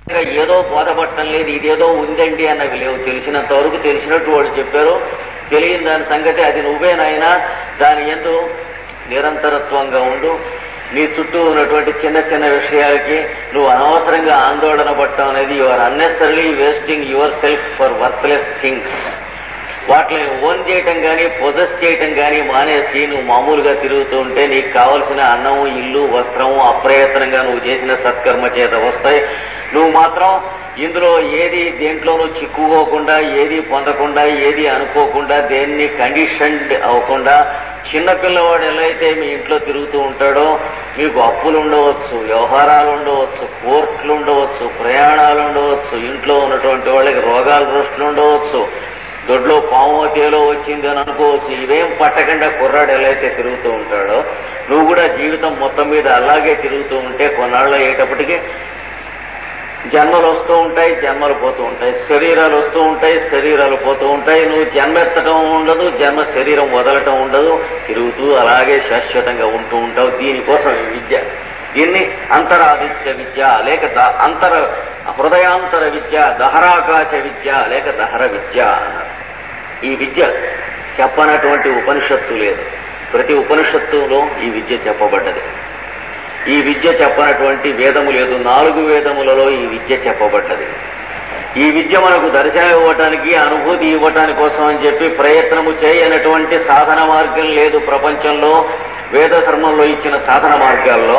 ఇంకా ఏదో బోధపడటం లేదు ఇదేదో ఉందండి అన్నవి లేవు తెలిసినంత వరకు తెలిసినట్టు వాళ్ళు చెప్పారు తెలియని దాని సంగతి అది నువ్వేనైనా దాని ఎందు నిరంతరత్వంగా ఉండు నీ చుట్టూ ఉన్నటువంటి చిన్న చిన్న విషయాలకి నువ్వు అనవసరంగా ఆందోళన పడటం అనేది you are unnecessary wasting yourself for worthless things వాటిని ఓన్ చేయటం కానీ పొజెస్ చేయటం కానీ మానేసి నువ్వు మామూలుగా తిరుగుతూ ఉంటే నీకు కావలసిన అన్నము ఇల్లు వస్త్రము అప్రయత్నంగా నువ్వు చేసిన సత్కర్మ చేత వస్తాయి నువ్వు మాత్రం ఇందులో ఏది దేంట్లోనూ చిక్కుకోకుండా ఏది పొందకుండా ఏది అనుకోకుండా దేన్ని కండిషన్డ్ అవ్వకుండా చిన్నపిల్లవాడు ఎలా అయితే మీ ఇంట్లో తిరుగుతూ ఉంటాడో మీకు అప్పులు ఉండవచ్చు వ్యవహారాలు ఉండవచ్చు కోర్టులు ఉండవచ్చు ప్రయాణాలు ఉండవచ్చు ఇంట్లో ఉన్నటువంటి వాళ్ళకి రోగాలు దృష్టిలు ఉండవచ్చు దొడ్లో పాము తేలో వచ్చింది అని అనుకోవచ్చు ఇవేం పట్టకుండా కుర్రాడు ఎలా అయితే తిరుగుతూ ఉంటాడో నువ్వు కూడా జీవితం మొత్తం మీద అలాగే తిరుగుతూ ఉంటే కొన్నాళ్ళు అయ్యేటప్పటికి జన్మలు వస్తూ ఉంటాయి జన్మలు పోతూ ఉంటాయి శరీరాలు వస్తూ ఉంటాయి శరీరాలు పోతూ ఉంటాయి నువ్వు జన్మెత్తడం ఉండదు జన్మ శరీరం వదలటం ఉండదు తిరుగుతూ అలాగే శాశ్వతంగా ఉంటూ ఉంటావు దీనికోసం ఈ విద్య దీన్ని అంతరాదిత్య విద్య లేక ద- అంతర హృదయాంతర విద్య దహరాకాశ విద్య లేక దహర విద్య అన్నారు ఈ విద్య చెప్పనటువంటి ఉపనిషత్తు లేదు ప్రతి ఉపనిషత్తులో ఈ విద్య చెప్పబడ్డది ఈ విద్య చెప్పనటువంటి వేదము లేదు నాలుగు వేదములలో ఈ విద్య చెప్పబడ్డది ఈ విద్య మనకు దర్శనం ఇవ్వటానికి అనుభూతి ఇవ్వటానికి కోసం అని చెప్పి ప్రయత్నము చేయనటువంటి సాధన మార్గం లేదు ప్రపంచంలో వేద ధర్మంలో ఇచ్చిన సాధన మార్గాల్లో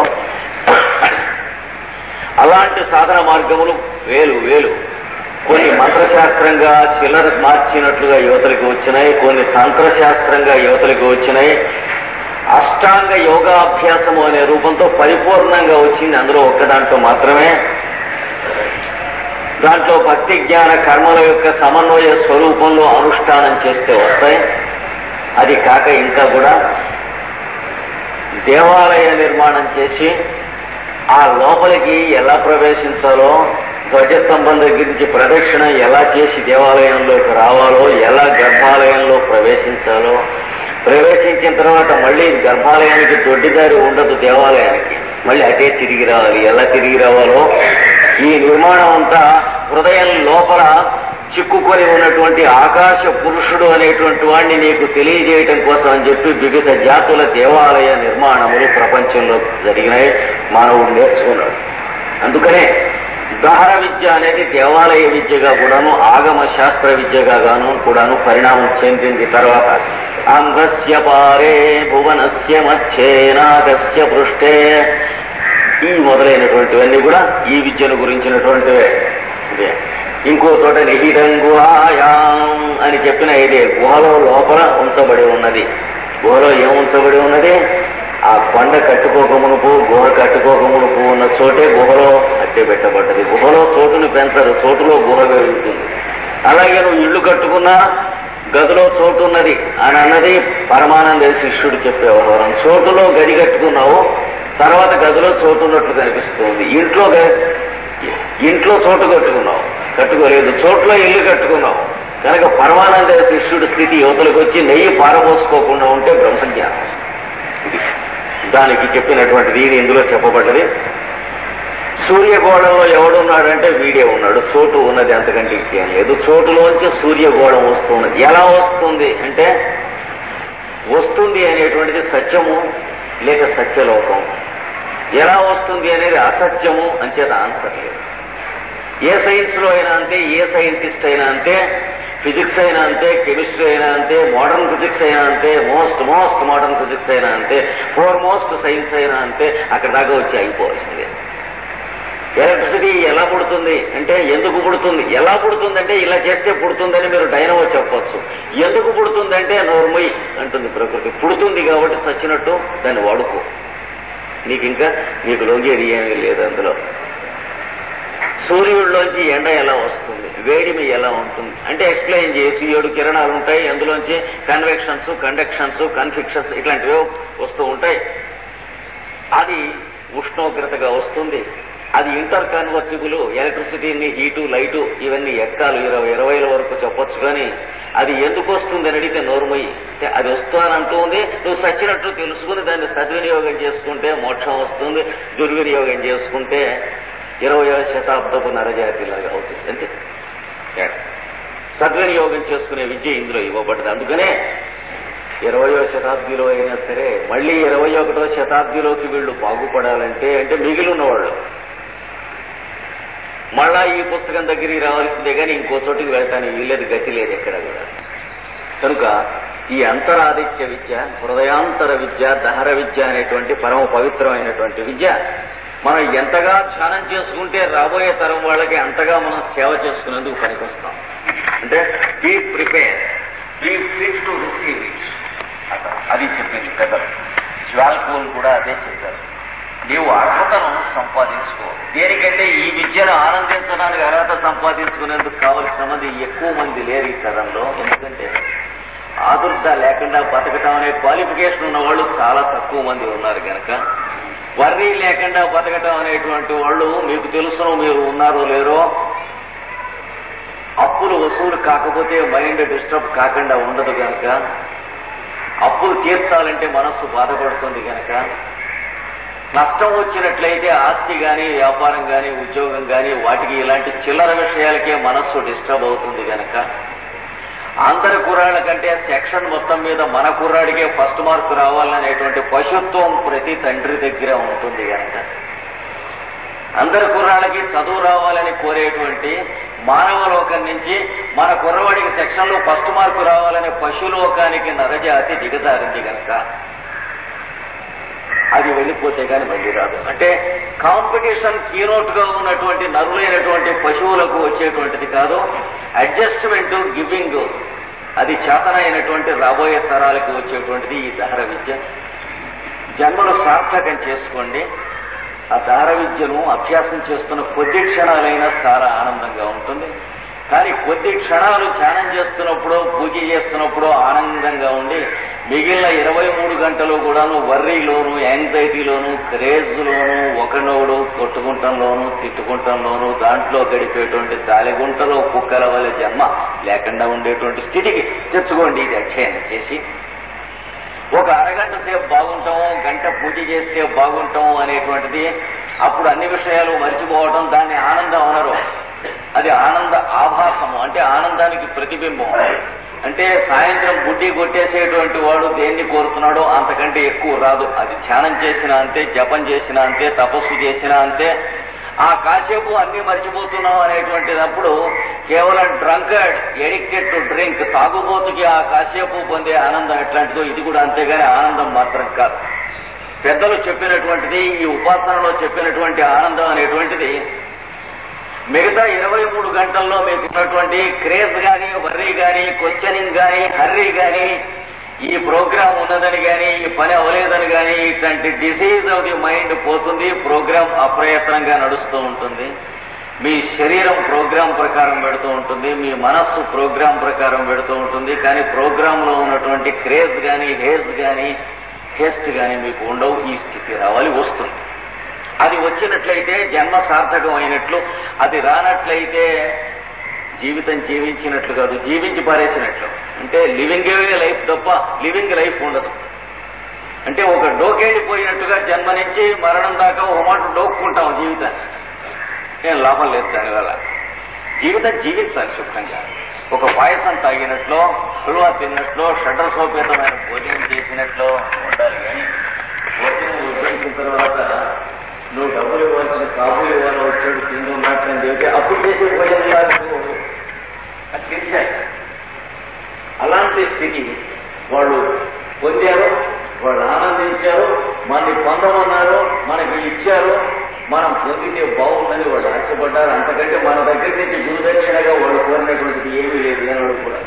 అలాంటి సాధన మార్గములు వేలు వేలు కొన్ని మంత్రశాస్త్రంగా చిల్లర మార్చినట్లుగా యువతలకు వచ్చినాయి కొన్ని తంత్రశాస్త్రంగా యువతలకు వచ్చినాయి అష్టాంగ యోగాభ్యాసము అనే రూపంతో పరిపూర్ణంగా వచ్చింది అందులో ఒక్క దాంట్లో మాత్రమే దాంట్లో భక్తి జ్ఞాన కర్మల యొక్క సమన్వయ స్వరూపంలో అనుష్ఠానం చేస్తే వస్తాయి అది కాక ఇంకా కూడా దేవాలయ నిర్మాణం చేసి ఆ లోపలికి ఎలా ప్రవేశించాలో ధ్వజస్తంభం దగ్గర నుంచి ప్రదక్షిణ ఎలా చేసి దేవాలయంలోకి రావాలో ఎలా గర్భాలయంలో ప్రవేశించాలో ప్రవేశించిన తర్వాత మళ్ళీ గర్భాలయానికి దొడ్డిదారి ఉండదు దేవాలయానికి మళ్ళీ అటే తిరిగి రావాలి ఎలా తిరిగి రావాలో ఈ నిర్మాణం అంతా హృదయం లోపల చిక్కుకొని ఉన్నటువంటి ఆకాశ పురుషుడు అనేటువంటి వాడిని నీకు తెలియజేయటం కోసం అని చెప్పి వివిధ జాతుల దేవాలయ నిర్మాణములు ప్రపంచంలో జరిగినాయి మానవుడు నేర్చుకున్నాడు అందుకనే దహర విద్య అనేది దేవాలయ విద్యగా కూడాను ఆగమ శాస్త్ర విద్యగా గాను కూడాను పరిణామం చెందింది తర్వాత అంగస్య పారే భువనస్య మధ్యే నాగస్య పృష్ఠే ఈ మొదలైనటువంటివన్నీ కూడా ఈ విద్యను గురించినటువంటివే ఇదే ఇంకో చోట నిహితం గుహాయాం అని చెప్పిన ఇదే గుహలో లోపల ఉంచబడి ఉన్నది గుహలో ఏం ఉంచబడి ఉన్నది ఆ కొండ కట్టుకోకమునుపు గుహ కట్టుకోకమునుపు ఉన్న చోటే గుహలో అట్టే పెట్టబడ్డది గుహలో చోటును పెంచరు చోటులో గుహ పెరుగుతుంది అలాగే నువ్వు ఇల్లు కట్టుకున్నా గదిలో చోటు ఉన్నది అని అన్నది పరమానంద శిష్యుడు చెప్పే వ్యవహారం చోటులో గది కట్టుకున్నావు తర్వాత గదిలో చోటు ఉన్నట్లు కనిపిస్తుంది ఇంట్లో గ- ఇంట్లో చోటు కట్టుకున్నావు కట్టుకోలేదు చోట్లో ఇల్లు కట్టుకున్నావు కనుక పరమానంద శిష్యుడి స్థితి యువతలకు వచ్చి నెయ్యి పారబోసుకోకుండా ఉంటే బ్రహ్మజ్ఞానం వస్తుంది ఇది దానికి చెప్పినటువంటిది ఇది ఇందులో చెప్పబడ్డది సూర్యగోళంలో ఎవడున్నాడంటే వీడే ఉన్నాడు చోటు ఉన్నది అంతకంటే ఇంకేం లేదు చోటులోంచి సూర్యగోళం వస్తున్నది ఎలా వస్తుంది అంటే వస్తుంది అనేటువంటిది సత్యము లేక సత్యలోకం ఎలా వస్తుంది అనేది అసత్యము అంచేత ఆన్సర్ లేదు ఏ సైన్స్ లో అయినా అంతే ఏ సైంటిస్ట్ అయినా అంతే ఫిజిక్స్ అయినా అంతే కెమిస్ట్రీ అయినా అంతే మోడర్న్ ఫిజిక్స్ అయినా అంతే మోస్ట్ మోస్ట్ మోడర్న్ ఫిజిక్స్ అయినా అంతే ఫోర్ మోస్ట్ సైన్స్ అయినా అంతే అక్కడ దాకా వచ్చి అయిపోవాల్సిందే ఎలక్ట్రిసిటీ ఎలా పుడుతుంది అంటే ఎందుకు పుడుతుంది ఎలా పుడుతుంది అంటే ఇలా చేస్తే పుడుతుందని మీరు డైనమో చెప్పొచ్చు ఎందుకు పుడుతుంది అంటే నోర్మయ్ అంటుంది ప్రకృతి పుడుతుంది కాబట్టి చచ్చినట్టు దాన్ని వాడుకో నీకు ఇంకా నీకు లొంగేది ఏమీ లేదు అందులో సూర్యుడిలోంచి ఎండ ఎలా వస్తుంది వేడిమి ఎలా ఉంటుంది అంటే ఎక్స్ప్లెయిన్ చేయొచ్చు ఏడు కిరణాలు ఉంటాయి అందులోంచి కన్వెక్షన్స్ కండక్షన్స్ కన్ఫిక్షన్స్ ఇట్లాంటివి వస్తూ ఉంటాయి అది ఉష్ణోగ్రతగా వస్తుంది అది ఇంటర్ కన్వర్టిబుల్ ఎలక్ట్రిసిటీని హీటు లైటు ఇవన్నీ ఎక్కాలు ఇరవై ఇరవైల వరకు చెప్పొచ్చు కానీ అది ఎందుకు వస్తుంది అని అడిగితే నోరుమయ్యి అంటే అది వస్తుందని అంటుంది నువ్వు సచ్చినట్టు తెలుసుకుని దాన్ని సద్వినియోగం చేసుకుంటే మోక్షం వస్తుంది దుర్వినియోగం చేసుకుంటే ఇరవయో శతాబ్దపు నరజాతిలాగా అవుతుంది అంతే తేడా. సద్వినియోగం చేసుకునే విద్య ఇందులో ఇవ్వబడ్డది అందుకనే ఇరవయో శతాబ్దిలో అయినా సరే మళ్ళీ ఇరవై ఒకటో శతాబ్దిలోకి వీళ్ళు బాగుపడాలంటే అంటే మిగిలిన వాళ్ళు మళ్ళా ఈ పుస్తకం దగ్గరికి రావాల్సిందే కానీ ఇంకో చోటికి వెళ్తాను వీలేదు గతి లేదు ఎక్కడ కూడా కనుక ఈ అంతరాదిత్య విద్య హృదయాంతర విద్య దహర విద్య అనేటువంటి పరమ పవిత్రమైనటువంటి విద్య మనం ఎంతగా ధ్యానం చేసుకుంటే రాబోయే తరం వాళ్ళకి అంతగా మనం సేవ చేసుకునేందుకు పనికొస్తాం అంటే be prepare be fit to receive it అది చెప్పింది పెద్దలు జ్వాల్పూల్ కూడా అదే చెప్పారు నీవు అర్హతను సంపాదించుకో దేనికంటే ఈ విద్యను ఆనందించడానికి అర్హత సంపాదించుకునేందుకు కావలసిన మంది ఎక్కువ మంది లేరు ఈ తరంలో ఎందుకంటే ఆదుర్ద లేకుండా బతకటం అనే క్వాలిఫికేషన్ ఉన్న వాళ్ళు చాలా తక్కువ మంది ఉన్నారు కనుక వర్రీ లేకుండా బతకటం అనేటువంటి వాళ్ళు మీకు తెలుసును మీరు ఉన్నారో లేరో అప్పులు వసూలు కాకపోతే మైండ్ డిస్టర్బ్ కాకుండా ఉండదు కనుక అప్పులు తీర్చాలంటే మనస్సు బాధపడుతుంది కనుక నష్టం వచ్చినట్లయితే ఆస్తి గాని వ్యాపారం గాని ఉద్యోగం గాని వాటికి ఇలాంటి చిల్లర విషయాలకే మనస్సు డిస్టర్బ్ అవుతుంది కనుక అందరి కుర్రాళ్ళ కంటే సెక్షన్ మొత్తం మీద మన కుర్రాడికే ఫస్ట్ మార్కు రావాలనేటువంటి పశుత్వం ప్రతి తండ్రి దగ్గర ఉంటుంది కనుక అందరి కుర్రాళ్ళకి చదువు రావాలని కోరేటువంటి మానవ లోకం నుంచి మన కుర్రవాడికి సెక్షన్లో ఫస్ట్ మార్కు రావాలనే పశులోకానికి నరజాతి దిగజారింది కనుక అది వెళ్ళిపోతే కానీ మళ్ళీ రాదు అంటే కాంపిటీషన్ కీనోట్ గా ఉన్నటువంటి నరులైనటువంటి పశువులకు వచ్చేటువంటిది కాదు అడ్జస్ట్మెంట్ గివింగ్ అది చేతనైనటువంటి రాబోయే తరాలకు వచ్చేటువంటిది ఈ దహర విద్య జన్మను సార్థకం చేసుకోండి ఆ దార విద్యను అభ్యాసం చేస్తున్న కొద్ది క్షణాలైనా చాలా ఆనందంగా ఉంటుంది కానీ కొద్ది క్షణాలు ధ్యానం చేస్తున్నప్పుడు పూజ చేస్తున్నప్పుడు ఆనందంగా ఉండి మిగిలిన ఇరవై మూడు గంటలు కూడాను వర్రీలోను యాంగ్జైటీలోను క్రేజ్లోను ఒకనోడు కొట్టుకుంటంలోను తిట్టుకుంటంలోను దాంట్లో గడిపేటువంటి దాలిగుంటలో కుక్కల వల్ల జన్మ లేకుండా ఉండేటువంటి స్థితికి తెచ్చుకోండి ఇది అధ్యయనం చేసి ఒక అరగంట సేపు బాగుంటాము గంట పూజ చేస్తే బాగుంటాము అనేటువంటిది అప్పుడు అన్ని విషయాలు మర్చిపోవడం దాన్ని ఆనందం అనరు అది ఆనంద ఆభాసము అంటే ఆనందానికి ప్రతిబింబం అంటే సాయంత్రం బుడ్డి కొట్టేసేటువంటి వాడు దేన్ని కోరుతున్నాడో అంతకంటే ఎక్కువ రాదు అది ధ్యానం చేసినా అంతే జపం చేసినా అంతే తపస్సు చేసినా అంతే ఆ కాసేపు అన్ని మర్చిపోతున్నాం అనేటువంటిదప్పుడు కేవలం డ్రంకర్డ్ ఎడిక్టెడ్ టు డ్రింక్ తాగుబోతుకి ఆ కాసేపు పొందే ఆనందం ఎట్లాంటిదో ఇది కూడా అంతేగాని ఆనందం మాత్రం కాదు పెద్దలు చెప్పినటువంటిది ఈ ఉపాసనలో చెప్పినటువంటి ఆనందం అనేటువంటిది మిగతా ఇరవై మూడు గంటల్లో మీకు ఉన్నటువంటి క్రేజ్ గాని వర్రీ గాని క్వశ్చనింగ్ గాని హర్రీ గాని ఈ ప్రోగ్రామ్ ఉన్నదని గాని ఈ పని అవ్వలేదని గాని ఇట్లాంటి డిసీజ్ ఆఫ్ ది మైండ్ పోతుంది ప్రోగ్రామ్ అప్రయత్నంగా నడుస్తూ ఉంటుంది మీ శరీరం ప్రోగ్రాం ప్రకారం పెడుతూ ఉంటుంది మీ మనస్సు ప్రోగ్రాం ప్రకారం పెడుతూ ఉంటుంది కానీ ప్రోగ్రామ్ లో ఉన్నటువంటి క్రేజ్ గాని హేజ్ గాని హేస్ట్ గాని మీకు ఉండవు ఈ స్థితి రావాలి వస్తుంది అది వచ్చినట్లయితే జన్మ సార్థకం అయినట్లు అది రానట్లయితే జీవితం జీవించినట్లు కాదు జీవించి పారేసినట్లు అంటే లివింగే లైఫ్ తప్ప లివింగ్ లైఫ్ ఉండదు అంటే ఒక డోకేళ్ళిపోయినట్టుగా జన్మ నుంచి మరణం దాకా ఒక మాట డోక్కుంటాం జీవితాన్ని ఏం లాభం లేదు దానివల్ల జీవితం జీవించాలి శుభ్రంగా ఒక పాయసం తాగినట్లు హల్వా తిన్నట్లు షడ్డర్ సోపేతమైన భోజనం చేసినట్లు ఉండాలి కానీ భోజనం ఉపయోగించిన తర్వాత నువ్వు డబ్బులు ఇవ్వాల్సిన కాబులు ఇవ్వాలని వచ్చాడు తిండి ఉన్నట్లని చెప్పి అప్పుడు చేసే భోజనం లాగా నువ్వు అది తెలిసాక అలాంటి స్థితి వాళ్ళు పొందారు వాళ్ళు ఆనందించారు మనని పొందమన్నారు మనకి ఇచ్చారు మనం పొందితే బాగుందని వాళ్ళు ఆశపడ్డారు అంతకంటే మన దగ్గర నుంచి గురుదక్షిణగా వాళ్ళు కోరినటువంటిది ఏమీ లేదు అని కూడా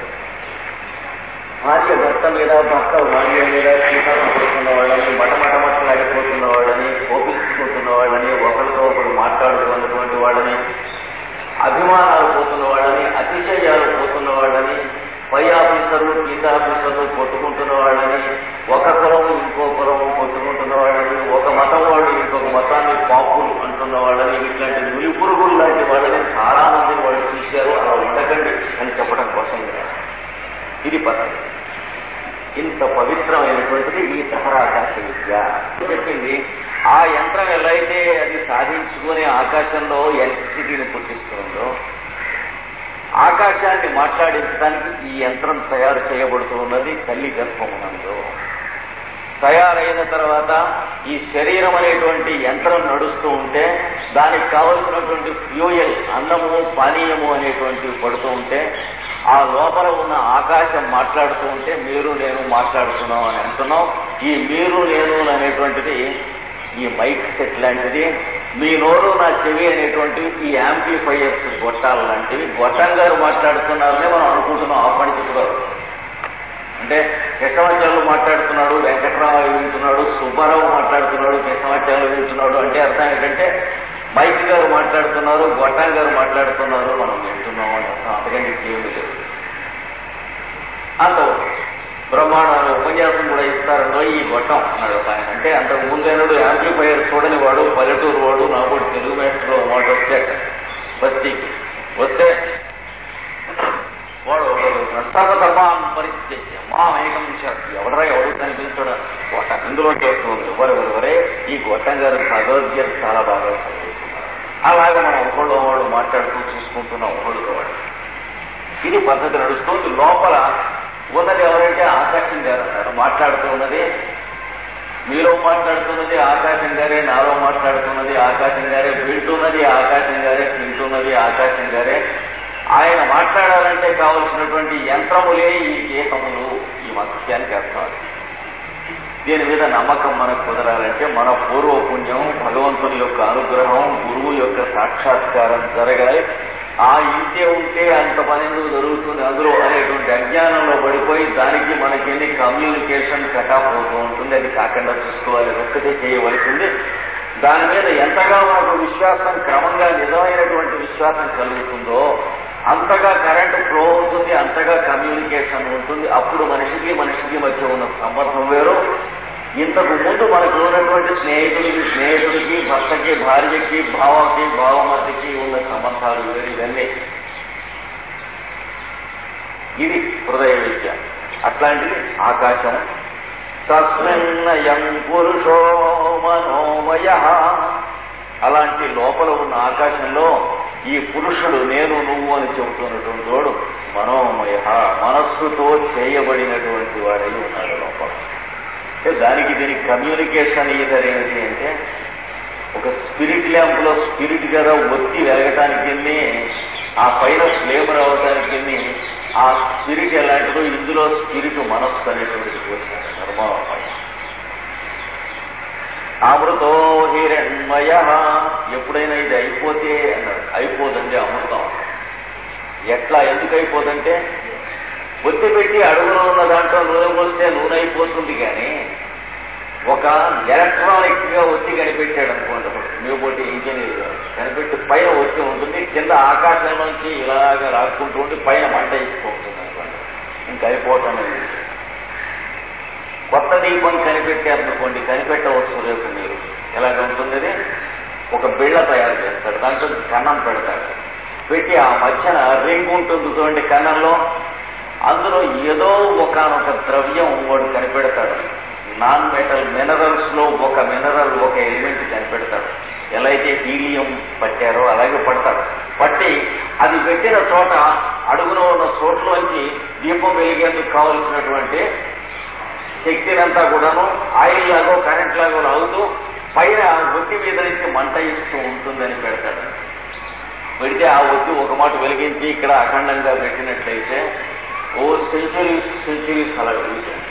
భార్య భర్త మీద భర్త భార్య మీద సీతారం పడుతున్న వాళ్ళని మటమట మట్టలాడిపోతున్న వాళ్ళని కోపించుకుంటున్న వాళ్ళని ఒకరితో ఒకరు మాట్లాడుతున్నటువంటి వాళ్ళని అభిమానాలు పోతున్న వాళ్ళని అతిశయాలు పోతున్న వాళ్ళని పై ఆఫీసర్లు కింద ఆఫీసర్లు కొట్టుకుంటున్న వాళ్ళని ఒక కులం ఇంకో కులం కొట్టుకుంటున్న వాళ్ళని ఒక మతం వాళ్ళు ఇంకొక మతాన్ని పాపులు అంటున్న వాళ్ళని ఇట్లాంటి నులి పురుగులు లాంటి వాళ్ళని చాలా మంది వాళ్ళు చూశారు అలా ఉండకండి అని చెప్పడం కోసం కదా. ఇది పద్ధతి ఇంత పవిత్రమైనటువంటిది ఈ సహరాకాశ విద్య చెప్పింది ఆ యంత్రం ఎలా అయితే అది సాధించుకుని ఆకాశంలో ఎలక్ట్రిసిటీని పుట్టిస్తుందో ఆకాశాన్ని మాట్లాడించడానికి ఈ యంత్రం తయారు చేయబడుతూ ఉన్నది తల్లి గర్భమునందు తయారైన తర్వాత ఈ శరీరం అనేటువంటి యంత్రం నడుస్తూ ఉంటే దానికి కావలసినటువంటి ఫ్యూయల్ అన్నము పానీయము అనేటువంటివి పడుతూ ఉంటే ఆ లోపల ఉన్న ఆకాశం మాట్లాడుతూ ఉంటే మీరు నేను మాట్లాడుతున్నాం అని అంటున్నాం ఈ మీరు నేను అనేటువంటిది ఈ మైక్ సెట్ లాంటిది మీ నోరు నా చెవి అనేటువంటివి ఈ యాంప్లిఫైయర్స్ గొట్టాలు లాంటివి గొట్టం గారు మాట్లాడుతున్నారనే మనం అనుకుంటున్నాం ఆ పని చెప్పారు అంటే కృష్ణమాచార్యులు మాట్లాడుతున్నాడు వెంకట్రావు వింటున్నాడు సుబ్బారావు మాట్లాడుతున్నాడు కృష్ణమాచార్యులు వింటున్నాడు అంటే అర్థం ఏంటంటే మైక్ గారు మాట్లాడుతున్నారు గొట్టం గారు మాట్లాడుతున్నారు మనం వింటున్నాం అని అర్థం అంతకంటే ఏమి లేదు అంత బ్రహ్మాండమైన ఉపన్యాసం కూడా ఇస్తారనో ఈ గొట్టం అన్నాడు ఒక ఆయన అంటే అంతకు ముందేనాడు యాంప్లిఫైయర్ చూడని వాడు పల్లెటూరు వాడు నాకు తెలుగు మేస్టర్ మాట వచ్చాక బస్తీకి వస్తే వాడు సర్వధర్మాన్ పరిస్థితి మా ఏకం ఎవడరా ఎవడు కనిపించడా గొట్ట ఇందులో చేస్తుంది ఎవరు ఎవరే ఈ గొట్టం గారు భగవద్గీత చాలా బాగా చదువుతున్నారు అలాగే మనం ఒకళ్ళు వాళ్ళు మాట్లాడుతూ చూసుకుంటున్నాం ఒకళ్ళు వాడు ఇది పద్ధతి నడుస్తుంది లోపల ఉన్నది ఎవరంటే ఆకాశం గారు అన్నారు మాట్లాడుతూ ఉన్నది మీలో మాట్లాడుతున్నది ఆకాశం గారే నాలో మాట్లాడుతున్నది ఆకాశం గారే వింటున్నది ఆకాశం గారే వింటున్నది ఆకాశం గారే ఆయన మాట్లాడాలంటే కావలసినటువంటి యంత్రములే ఈ గీతములు ఈ వాక్యానికి అర్థం దీని మీద నమ్మకం మనకు కుదరాలంటే మన పూర్వ పుణ్యం భగవంతుని యొక్క అనుగ్రహం గురువు యొక్క సాక్షాత్కారం జరగాలి ఆ ఇంతే ఉంటే అంత పని ఎందుకు జరుగుతుంది అందులో అనేటువంటి అజ్ఞానంలో పడిపోయి దానికి మనకి ఎన్ని కమ్యూనికేషన్ కటాప్ అవుతూ ఉంటుంది అది కాకుండా చూసుకోవాలి ఒక్కటే చేయవలసింది దాని మీద ఎంతగా మనకు విశ్వాసం క్రమంగా నిజమైనటువంటి విశ్వాసం కలుగుతుందో అంతగా కరెంటు ఫ్లో అవుతుంది అంతగా కమ్యూనికేషన్ ఉంటుంది అప్పుడు మనిషికి మనిషికి మధ్య ఉన్న సంబంధం వేరు ఇంతకు ముందు మనకు ఉన్నటువంటి స్నేహితుడికి స్నేహితుడికి భర్తకి భార్యకి భావకి భావమతికి ఉన్న సంబంధాలు వేరు ఇవన్నీ ఇది హృదయ విద్య అట్లాంటిది ఆకాశం తస్మిన్నయం పురుషో మనోమయ అలాంటి లోపల ఉన్న ఆకాశంలో ఈ పురుషుడు నేను నువ్వు అని చెబుతున్నటువంటి వాడు మనోమయ మనస్సుతో చేయబడినటువంటి వాడై ఉన్నాడు లోపల అంటే దానికి దీనికి కమ్యూనికేషన్ ఈధర్ ఏమిటి అంటే ఒక స్పిరిట్ ల్యాంప్ లో స్పిరిట్ కదా ఒత్తి వెలగటానికి ఆ పైన ఫ్లేమ్ రావడానికి ఆ స్పిరిట్ ఎలాంటిదో ఇందులో స్పిరిట్ మనస్సు అనేటువంటిది పోసాడు ధర్మమయ అమృతో హిరణ్మయ ఎప్పుడైనా ఇది అయిపోతే అన్నాడు అయిపోదండి అమృతం ఎట్లా ఎందుకు అయిపోదంటే ఒత్తి పెట్టి అడుగులో ఉన్న దాంట్లో నూనె పోస్తే నూనె అయిపోతుంది కానీ ఒక ఎలక్ట్రానిక్ గా ఒత్తి కనిపెట్టాడు అనుకోండి న్యూబోటి ఇంజనీర్ గారు కనిపెట్టి పైన ఒత్తి ఉంటుంది కింద ఆకాశం నుంచి ఇలాగ రాసుకుంటూ ఉండి పైన మంట ఇస్తూ ఉంటుంది అనుకోండి ఇంకా అయిపోవటం లేదు కొత్త దీపం కనిపెట్టారనుకోండి కనిపెట్టవచ్చు రేపు మీరు ఎలాగ ఉంటుంది అది? ఒక బిళ్ళ తయారు చేస్తాడు దాంట్లో కన్నం పెడతాడు పెట్టి ఆ మధ్యన రింగ్ ఉంటుంది చూడండి కన్నంలో అందులో ఏదో ఒకనొక ద్రవ్యం వాడు కనిపెడతాడు నాన్ మెటల్ మినరల్స్ లో ఒక మినరల్ ఒక ఎలిమెంట్ కనిపెడతాడు ఎలా అయితే హీలియం పట్టారో అలాగే పడతాడు పట్టి అది పెట్టిన చోట అడుగులో ఉన్న చోట్లోంచి దీపం వెలిగేందుకు కావలసినటువంటి శక్తినంతా కూడాను ఆయిల్ లాగో కరెంట్ లాగో లాగుతూ పైన ఒత్తి మీద నుంచి మంట ఇస్తూ ఉంటుందని పెడతాడు పెడితే ఆ ఒత్తి ఒక మాట వెలిగించి ఇక్కడ అఖండంగా పెట్టినట్లయితే ఓ సెంచురీస్ సెంచురీస్ అలా వెలుగుతుంది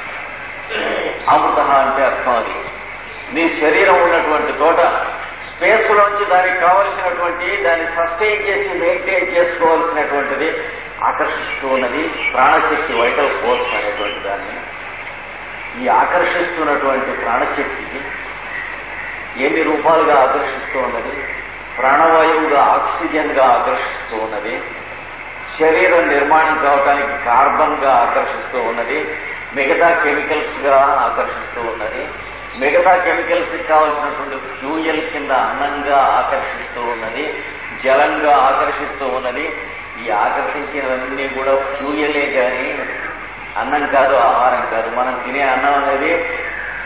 అమృత అంటే అర్థం అది నీ శరీరం ఉన్నటువంటి చోట స్పేస్ లోంచి దానికి కావలసినటువంటి దాన్ని సస్టైన్ చేసి మెయింటైన్ చేసుకోవాల్సినటువంటిది ఆకర్షిస్తూ ఉన్నది ప్రాణశక్తి వైటల్ ఫోర్స్ అనేటువంటి దాన్ని ఈ ఆకర్షిస్తున్నటువంటి ప్రాణశక్తికి ఎన్ని రూపాలుగా ఆకర్షిస్తూ ఉన్నది ప్రాణవాయువుగా ఆక్సిజన్ గా ఆకర్షిస్తూ ఉన్నది శరీరం నిర్మాణం కావడానికి కార్బన్ గా ఆకర్షిస్తూ ఉన్నది మిగతా కెమికల్స్ గా ఆకర్షిస్తూ ఉన్నది మిగతా కెమికల్స్ కి కావలసినటువంటి ఫ్యూయల్ కింద అన్నంగా ఆకర్షిస్తూ ఉన్నది జలంగా ఆకర్షిస్తూ ఉన్నది ఈ ఆకర్షించినవన్నీ కూడా ఫ్యూయలే కానీ అన్నం కాదు ఆహారం కాదు మనం తినే అన్నం అనేది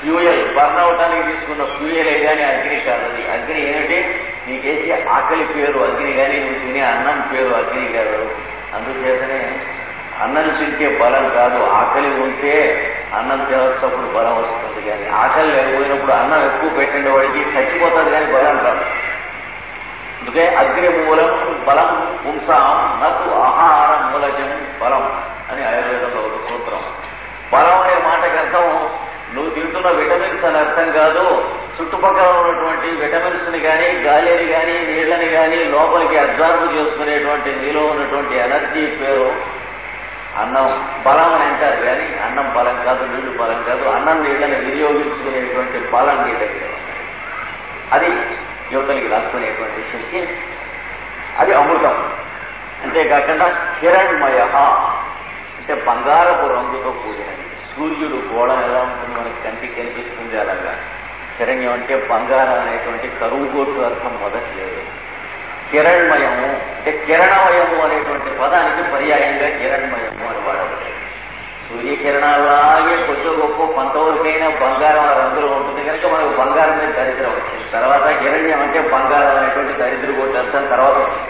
ఫ్యూయల్ బర్న్ అవటానికి తీసుకున్న ఫ్యూయలే కానీ అగ్ని కాదు అది అగ్ని ఏమిటి నీకేసి ఆకలి పేరు అగ్ని కానీ నువ్వు తినే అన్నం పేరు అగ్ని కాదు అందుచేతనే అన్నం తింటే బలం కాదు ఆకలి ఉంటే అన్నం తినవచ్చప్పుడు బలం వస్తుంది కానీ ఆకలి లేకపోయినప్పుడు అన్నం ఎక్కువ పెట్టండి వాడికి చచ్చిపోతుంది కానీ బలం రాదు అందుకే అగ్ని మూలం బలం పుంసాం నకు ఆహారం మూలజం బలం అని ఆయుర్వేదంలో ఒక సూత్రం బలం అనే మాటకి అర్థం నువ్వు తింటున్న విటమిన్స్ అని అర్థం కాదు చుట్టుపక్కల ఉన్నటువంటి విటమిన్స్ ని కానీ గాలిని కానీ నీళ్లని కానీ లోపలికి అబ్జార్వ్ చేసుకునేటువంటి నీలో ఉన్నటువంటి ఎనర్జీ పేరు అన్నం బలం అని అంటారు కానీ అన్నం బలం కాదు నీళ్లు బలం కాదు అన్నం నీళ్ళని వినియోగించుకునేటువంటి బలం నీ దగ్గర ఉంది. అది యువతలకి లాక్కునేటువంటి శక్తి అది అమృతం అంతేకాకుండా కిరణ్మయ అంటే బంగారపు రంగుతో కూడినది సూర్యుడు గోళం ఎలా ఉంటుంది మనకి కంటికి కనిపిస్తుంది అలాగా కిరణ్యం అంటే బంగారం అనేటువంటి కరువు గోటు అర్థం మొదటి లేదు కిరణ్మయము అంటే కిరణమయము అనేటువంటి పదానికి పర్యాయంగా కిరణ్మయము అని వాడవచ్చు సూర్యకిరణాలాగే కొంచెం గొప్ప కొంతవరకైనా బంగారం ఆ రంగులో ఉంటుంది కనుక మనకు బంగారం మీద దరిద్రం వచ్చింది తర్వాత హిరణ్యం అంటే బంగారం అనేటువంటి దరిద్ర కొట్టి అర్థం తర్వాత వచ్చింది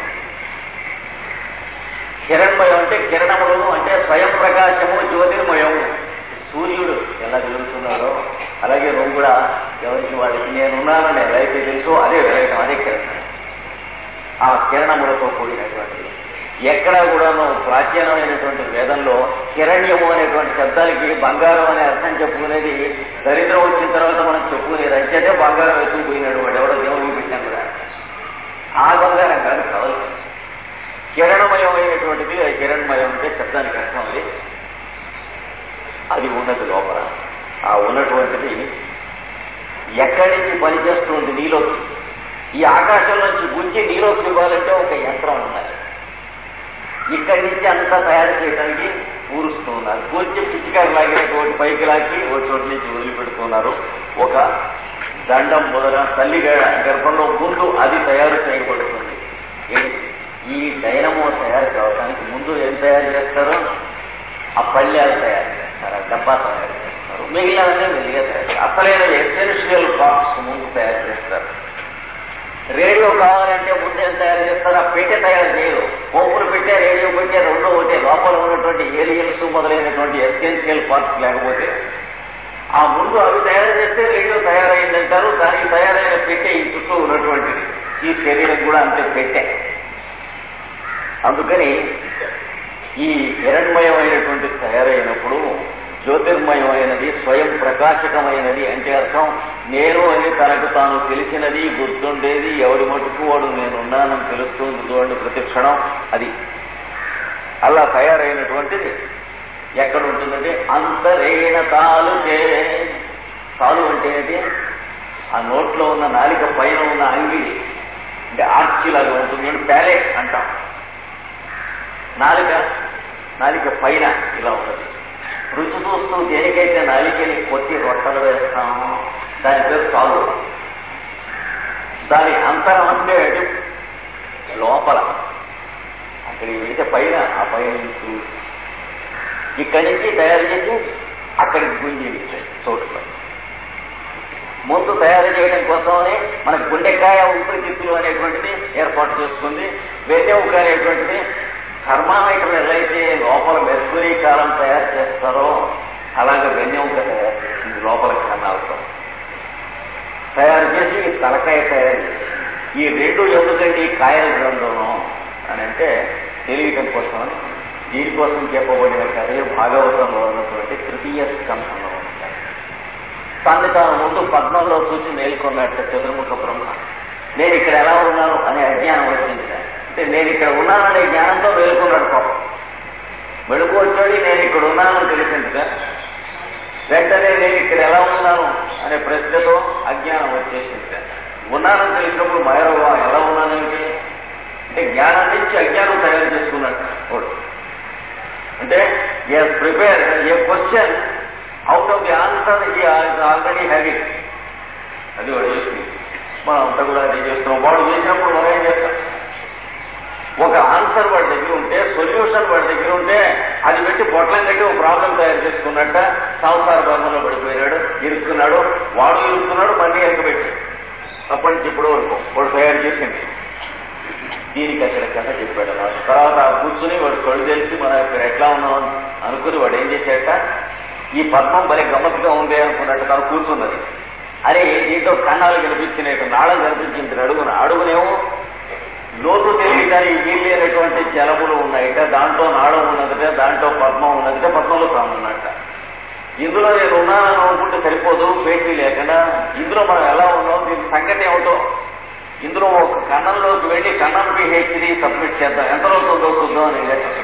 కిరణ్మయం అంటే కిరణములు అంటే స్వయం ప్రకాశము జ్యోతిర్మయము సూర్యుడు ఎలా వెలుగుతున్నాడో అలాగే నువ్వు కూడా ఎవరికి వాళ్ళకి నేనున్నానని ఎలా అయితే తెలుసో అదే వెలగటం అదే కిరణం ఆ కిరణములతో కూడినటువంటిది ఎక్కడా కూడాను ప్రాచీనమైనటువంటి వేదంలో హిరణ్యము అనేటువంటి శబ్దాలకి బంగారం అనే అర్థం చెప్పుకునేది దరిద్రం వచ్చిన తర్వాత మనం చెప్పుకునేది అయితే బంగారం ఎత్తుకుపోయినాడు వాడు ఎవడో దేవుడికి పెట్టాం కూడా ఆ బంగారం కాదు కావాల్సింది కిరణమయమైనటువంటిది ఆ కిరణమయం అంటే శబ్దానికి అర్థం అది అది ఉన్నది లోపల ఆ ఉన్నటువంటిది ఎక్కడి నుంచి పనిచేస్తుంది నీలోకి ఈ ఆకాశం నుంచి గుంచి నీలోకి ఇవ్వాలంటే ఒక యంత్రం ఉన్నది ఇక్కడి నుంచి అంతా తయారు చేయడానికి పూరుస్తూ ఉన్నారు పూర్చి పిచ్చికారు లాగినటువంటి పైకి లాగి ఓ చోటు నుంచి వదిలిపెడుతున్నారు ఒక దండం మొదల తల్లి గ- గర్భంలో ముందు అది తయారు చేయబడుతుంది ఏంటి? ఈ డైనమో తయారు కావడానికి ముందు ఏం తయారు చేస్తారు ఆ పళ్ళాలు తయారు చేస్తారు ఆ డబ్బా తయారు చేస్తారు మిగిలినవన్నీ మెల్లిగా తయారు చేస్తారు అసలైన ఎసెన్షియల్ పార్ట్స్ ముందు తయారు చేస్తారు రేడియో కావాలంటే ముందే తయారు చేస్తారు ఆ పెట్టె తయారు చేయరు పోపులు పెట్టే రేడియో పెట్టే రెండు ఒకటే లోపల ఉన్నటువంటి ఏలియన్స్ మొదలైనటువంటి ఎసెన్షియల్ పార్ట్స్ లేకపోతే ఆ ముందు అవి తయారు చేస్తే రేడియో తయారైందంటారు దానికి తయారైన పెట్టె ఈ చుట్టూ ఉన్నటువంటిది ఈ శరీరం కూడా అంతే పెట్టె అందుకని ఈ హిరణ్మయమైనటువంటి తయారైనప్పుడు జ్యోతిర్మయమైనది స్వయం ప్రకాశకమైనది అంటే అర్థం నేను అని తనకు తాను తెలిసినది గుర్తుండేది ఎవరి మటుకు వాడు నేనున్నానని తెలుస్తుంది చూడండి ప్రతి క్షణం అది అలా తయారైనటువంటిది ఎక్కడ ఉంటుందంటే అంతరేణ తాలుకే తాలు అంటే ఏంటి ఆ నోట్లో ఉన్న నాలిక పైన ఉన్న అంగిడి అంటే ఆర్చిలాగా ఉంటుంది అంటే ప్యాలెట్ అంటాం నాలిక నాలిక పైన ఇలా ఉంటుంది రుచి చూస్తూ దేనికైతే నాలికని కొట్టి రొట్టలు వేస్తామో దాని పేరు తాలు దాని అంతరం అంటే లోపల అక్కడికి వెళితే పైన ఆ పైన నుంచి ఇక్కడి నుంచి తయారు చేసి అక్కడికి గుంజి చోటులో ముందు తయారు చేయడం కోసమని మన గుండెకాయ ఊపిరితిత్తులు అనేటువంటిది ఏర్పాటు చేసుకుంది వెన్నెముక అనేటువంటిది థర్మామీటర్ ఎలా అయితే లోపల మెర్కురీ కాలం తయారు చేస్తారో అలాగే వెన్నెముక తయారు చేసింది లోపల కన్నాలతో తయారు చేసి తలకాయ తయారు చేసి ఈ రెండు ఎందుకండి ఈ కాయల గ్రంథంలో అని అంటే తెలియటం కోసమని దీనికోసం చెప్పబడిన కథే భాగవతంలో ఉన్నటువంటి తృతీయ స్కంధంలో ఉంటాయి తన్ని తాను ముందు పద్మంలో చూసి మేల్కొన్నట్టు చతుర్ముఖ బ్రహ్మ నేను ఇక్కడ ఎలా ఉన్నాను అనే అజ్ఞానం వచ్చింది అంటే నేను ఇక్కడ ఉన్నాననే జ్ఞానంతో మేలుకున్నాడు పాపం మెడుకు వచ్చాడు నేను ఇక్కడ ఉన్నానని తెలిసిందిగా వెంటనే నేను ఇక్కడ ఎలా ఉన్నాను అనే ప్రశ్నతో అజ్ఞానం వచ్చేసింది ఉన్నానని తెలిసినప్పుడు మయరవ్వ ఎలా ఉన్నానంటే అంటే జ్ఞానం నుంచి అజ్ఞానం తయారు చేసుకున్నట్టు వాడు అంటే a prepare a question out of the answer ఈ ఆల్రెడీ హ్యావింగ్ అది వాడు చేసింది మనం అంతా కూడా అదే చేస్తున్నాం వాడు చేసినప్పుడు మనం ఏం చేస్తాం ఒక ఆన్సర్ ఆన్సర్ వాడి దగ్గర ఉంటే సొల్యూషన్ వాడి దగ్గర ఉంటే అది పెట్టి పొట్లం కట్టి ఒక ప్రాబ్లం తయారు చేసుకున్నట్ట సంసార బంధంలో పడిపోయినాడు ఇరుక్కున్నాడు వాడు ఇరుక్కున్నాడు మళ్ళీ ఎరకబెట్టి అప్పటి నుంచి ఇప్పటి వరకు వాడు తయారు చేసింది దీనికి అసలు కథ చెప్పాడు అన్నమాట తర్వాత ఆ కూర్చుని వాడు కళ్ళు తెలిసి మన ఇక్కడ ఎట్లా ఉన్నాం అనుకుని వాడు ఏం చేశాట ఈ పద్మం భలే గమ్మత్తుగా ఉంది అనుకున్నట్టు తను కూర్చున్నది అరే దీంట్లో కన్నాలు కనిపించినట్టు నాళం కనిపించింది అడుగున అడుగునేమో లోతు తెలియదని వీళ్ళేనటువంటి జలములు ఉన్నాయిట దాంట్లో నాళం ఉన్నదిట దాంట్లో పద్మం ఉన్నదిట పద్మంలో తాను ఉన్నట్ట ఇందులో నేను ఉన్నానని అనుకుంటే సరిపోదు పేటీ లేకుండా ఇందులో మనం ఎలా ఉన్నాం దీని సంగతి ఏమిటో ఇందులో ఒక కన్నంలోకి వెళ్ళి కన్నం పిహెచ్డి సబ్మిట్ చేద్దాం ఎంత అవుతుందో చూద్దాం అని లెక్క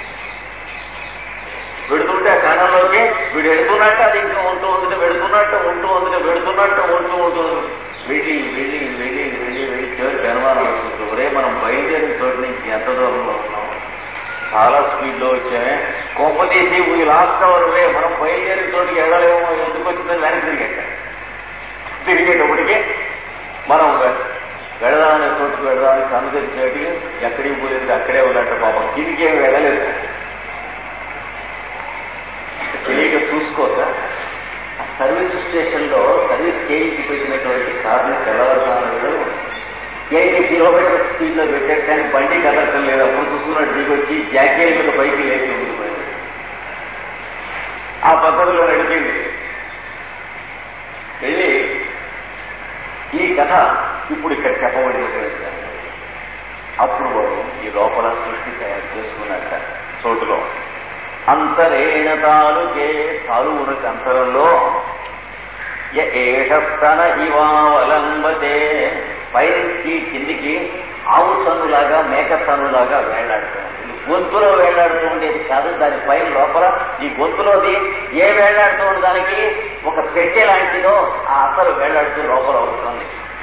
పెడుతుంటే ఆ కన్నంలోకి వీడు ఎడుతున్నట్టు అది ఇంకా ఉంటూ ఉంది వెడుతున్నట్టు ఉంటూ ఉంది వెడుతున్నట్టు ఉంటూ ఉంటుంది వెళ్ళి వెళ్ళి వెళ్ళి వెళ్ళి వెళ్ళి చివరికి అనుమానం వస్తుంది ఒరే మనం బయలుదేరిన చోటు నుంచి ఎంత దూరంలో ఉన్నాం చాలా స్పీడ్ లో వచ్చామే కోప తీసి ఈ లాస్ట్ అవర్ వే మనం బయలుదేరిన చోటుకి వెళ్ళలేమో ఎందుకు వచ్చిందని వెనక్కి తిరిగేట తిరిగేటప్పటికి మనం వెళదామనే చోటుకు వెళదామని కన్ను తెరిచేటి ఎక్కడికి పోలేదు అక్కడే ఉన్నట్టు పాపం కిందికి ఏమి వెళ్ళలేదు తెలియక చూసుకోక ఆ సర్వీస్ స్టేషన్ లో సర్వీస్ చేయించి పెట్టినటువంటి కార్ని తెల్లవారుజామున ఎయిటీ కిలోమీటర్ స్పీడ్ లో పెట్టాడు కానీ బండి కదలటం లేదు అప్పుడు చూసుకున్నాడు దిగొచ్చి జాకేట్ మీద పైకి లేచి ఉండిపోయింది ఆ పద్ధతిలో నడిపింది వెళ్ళి ఈ కథ ఇప్పుడు ఇక్కడ చెప్పబడినటువంటి అప్పుడు వాడు ఈ లోపల సృష్టి తయారు చేసుకున్నట్ట చోటులో అంతరేణ తాలుకే తాలువునకి అంతరంలో య ఏషస్తన ఇవావలంబతే పైకి కిందికి ఆవు చన్నులాగా మేక చన్నులాగా వేళ్లాడుతుంది గొంతులో వేళ్లాడుతూ ఉండేది కాదు దాని పైన లోపల ఈ గొంతులోది ఏ వేళ్లాడుతూ ఉన్న దానికి ఒక పెట్టె లాంటిదో ఆ అసలు వేళ్లాడుతూ లోపల అవుతుంది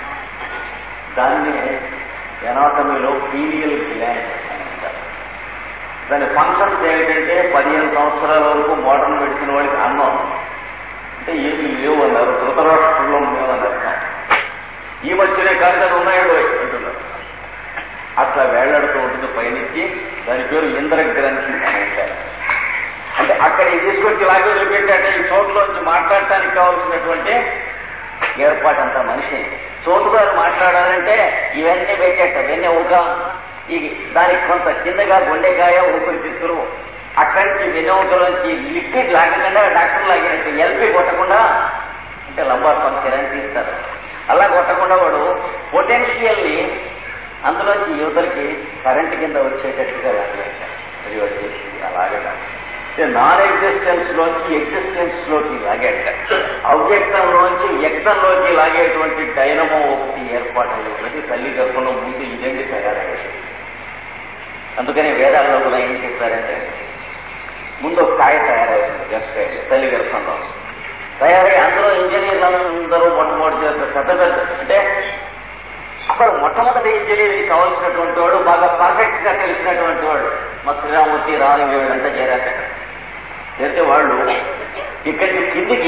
దాన్ని ఎనాటమీలో పీరియల్ గ్లాండ్ అని అంటారు దాని ఫంక్షన్స్ ఏమిటంటే పదిహేను సంవత్సరాల వరకు మోడర్న్ మెడిసిన్ వాళ్ళకి అన్నం అంటే ఏమీ లేవు అన్నారు ధృతరాష్ట్రంలో లేవని అర్థం ఈ మధ్యనే కాదు అది ఉన్నాయో అంటున్నారు అట్లా వేళ్లాడుతూ ఉంటుంది పైనుంచి దాని పేరు ఇంద్రగ్రంథి అని అంటారు అంటే అక్కడికి తీసుకొచ్చి ఇలాగే వదిలిపెట్టాక ఈ చోట్లోంచి మాట్లాడటానికి కావాల్సినటువంటి ఏర్పాటు అంతా మనిషి చోటుగారు మాట్లాడాలంటే ఇవన్నీ పెట్టేట వెన్నె ఒక ఈ దానికి కొంత కిందగా గుండెకాయ ఊపిరితిత్తులు అక్కడి నుంచి వెన్నెముకలోంచి లిక్విడ్ లాగకుండా డాక్టర్ లాగినట్టు ఎల్పి కొట్టకుండా అంటే లంబార్ పంక్చర్ అని తీస్తారు అలా కొట్టకుండా వాడు పొటెన్షియల్ని అందులోంచి యువతలకి కరెంట్ కింద వచ్చేటట్టుగా లాగేశారు అది వాడు చేసింది అలాగే నాన్ ఎగ్జిస్టెన్స్ లోంచి ఎగ్జిస్టెన్స్ లోకి లాగాట అవ్యక్తంలోంచి వ్యక్తంలోకి లాగేటువంటి డైనమో ఒకటి ఏర్పాటు ఉన్నది తల్లి గర్భంలో ముందు ఇదండి తయారయ్యేది అందుకనే వేదాల్లో కూడా ఏం చెప్తారంటే ముందు ఒక కాయ తయారవుతుంది గట్కాయ తల్లి గర్భంలో తయారై అందులో ఇంజనీర్లు అందరూ మొట్టమొదటి చేస్తారు పెద్ద పెద్ద అంటే అసలు మొట్టమొదటి ఇంజనీరింగ్ కావాల్సినటువంటి వాడు బాగా పర్ఫెక్ట్ గా తెలిసినటువంటి వాడు మా శ్రీరామూర్తి రాని వీళ్ళంతా చేరాక చేరితే వాళ్ళు ఇక్కడికి కిందికి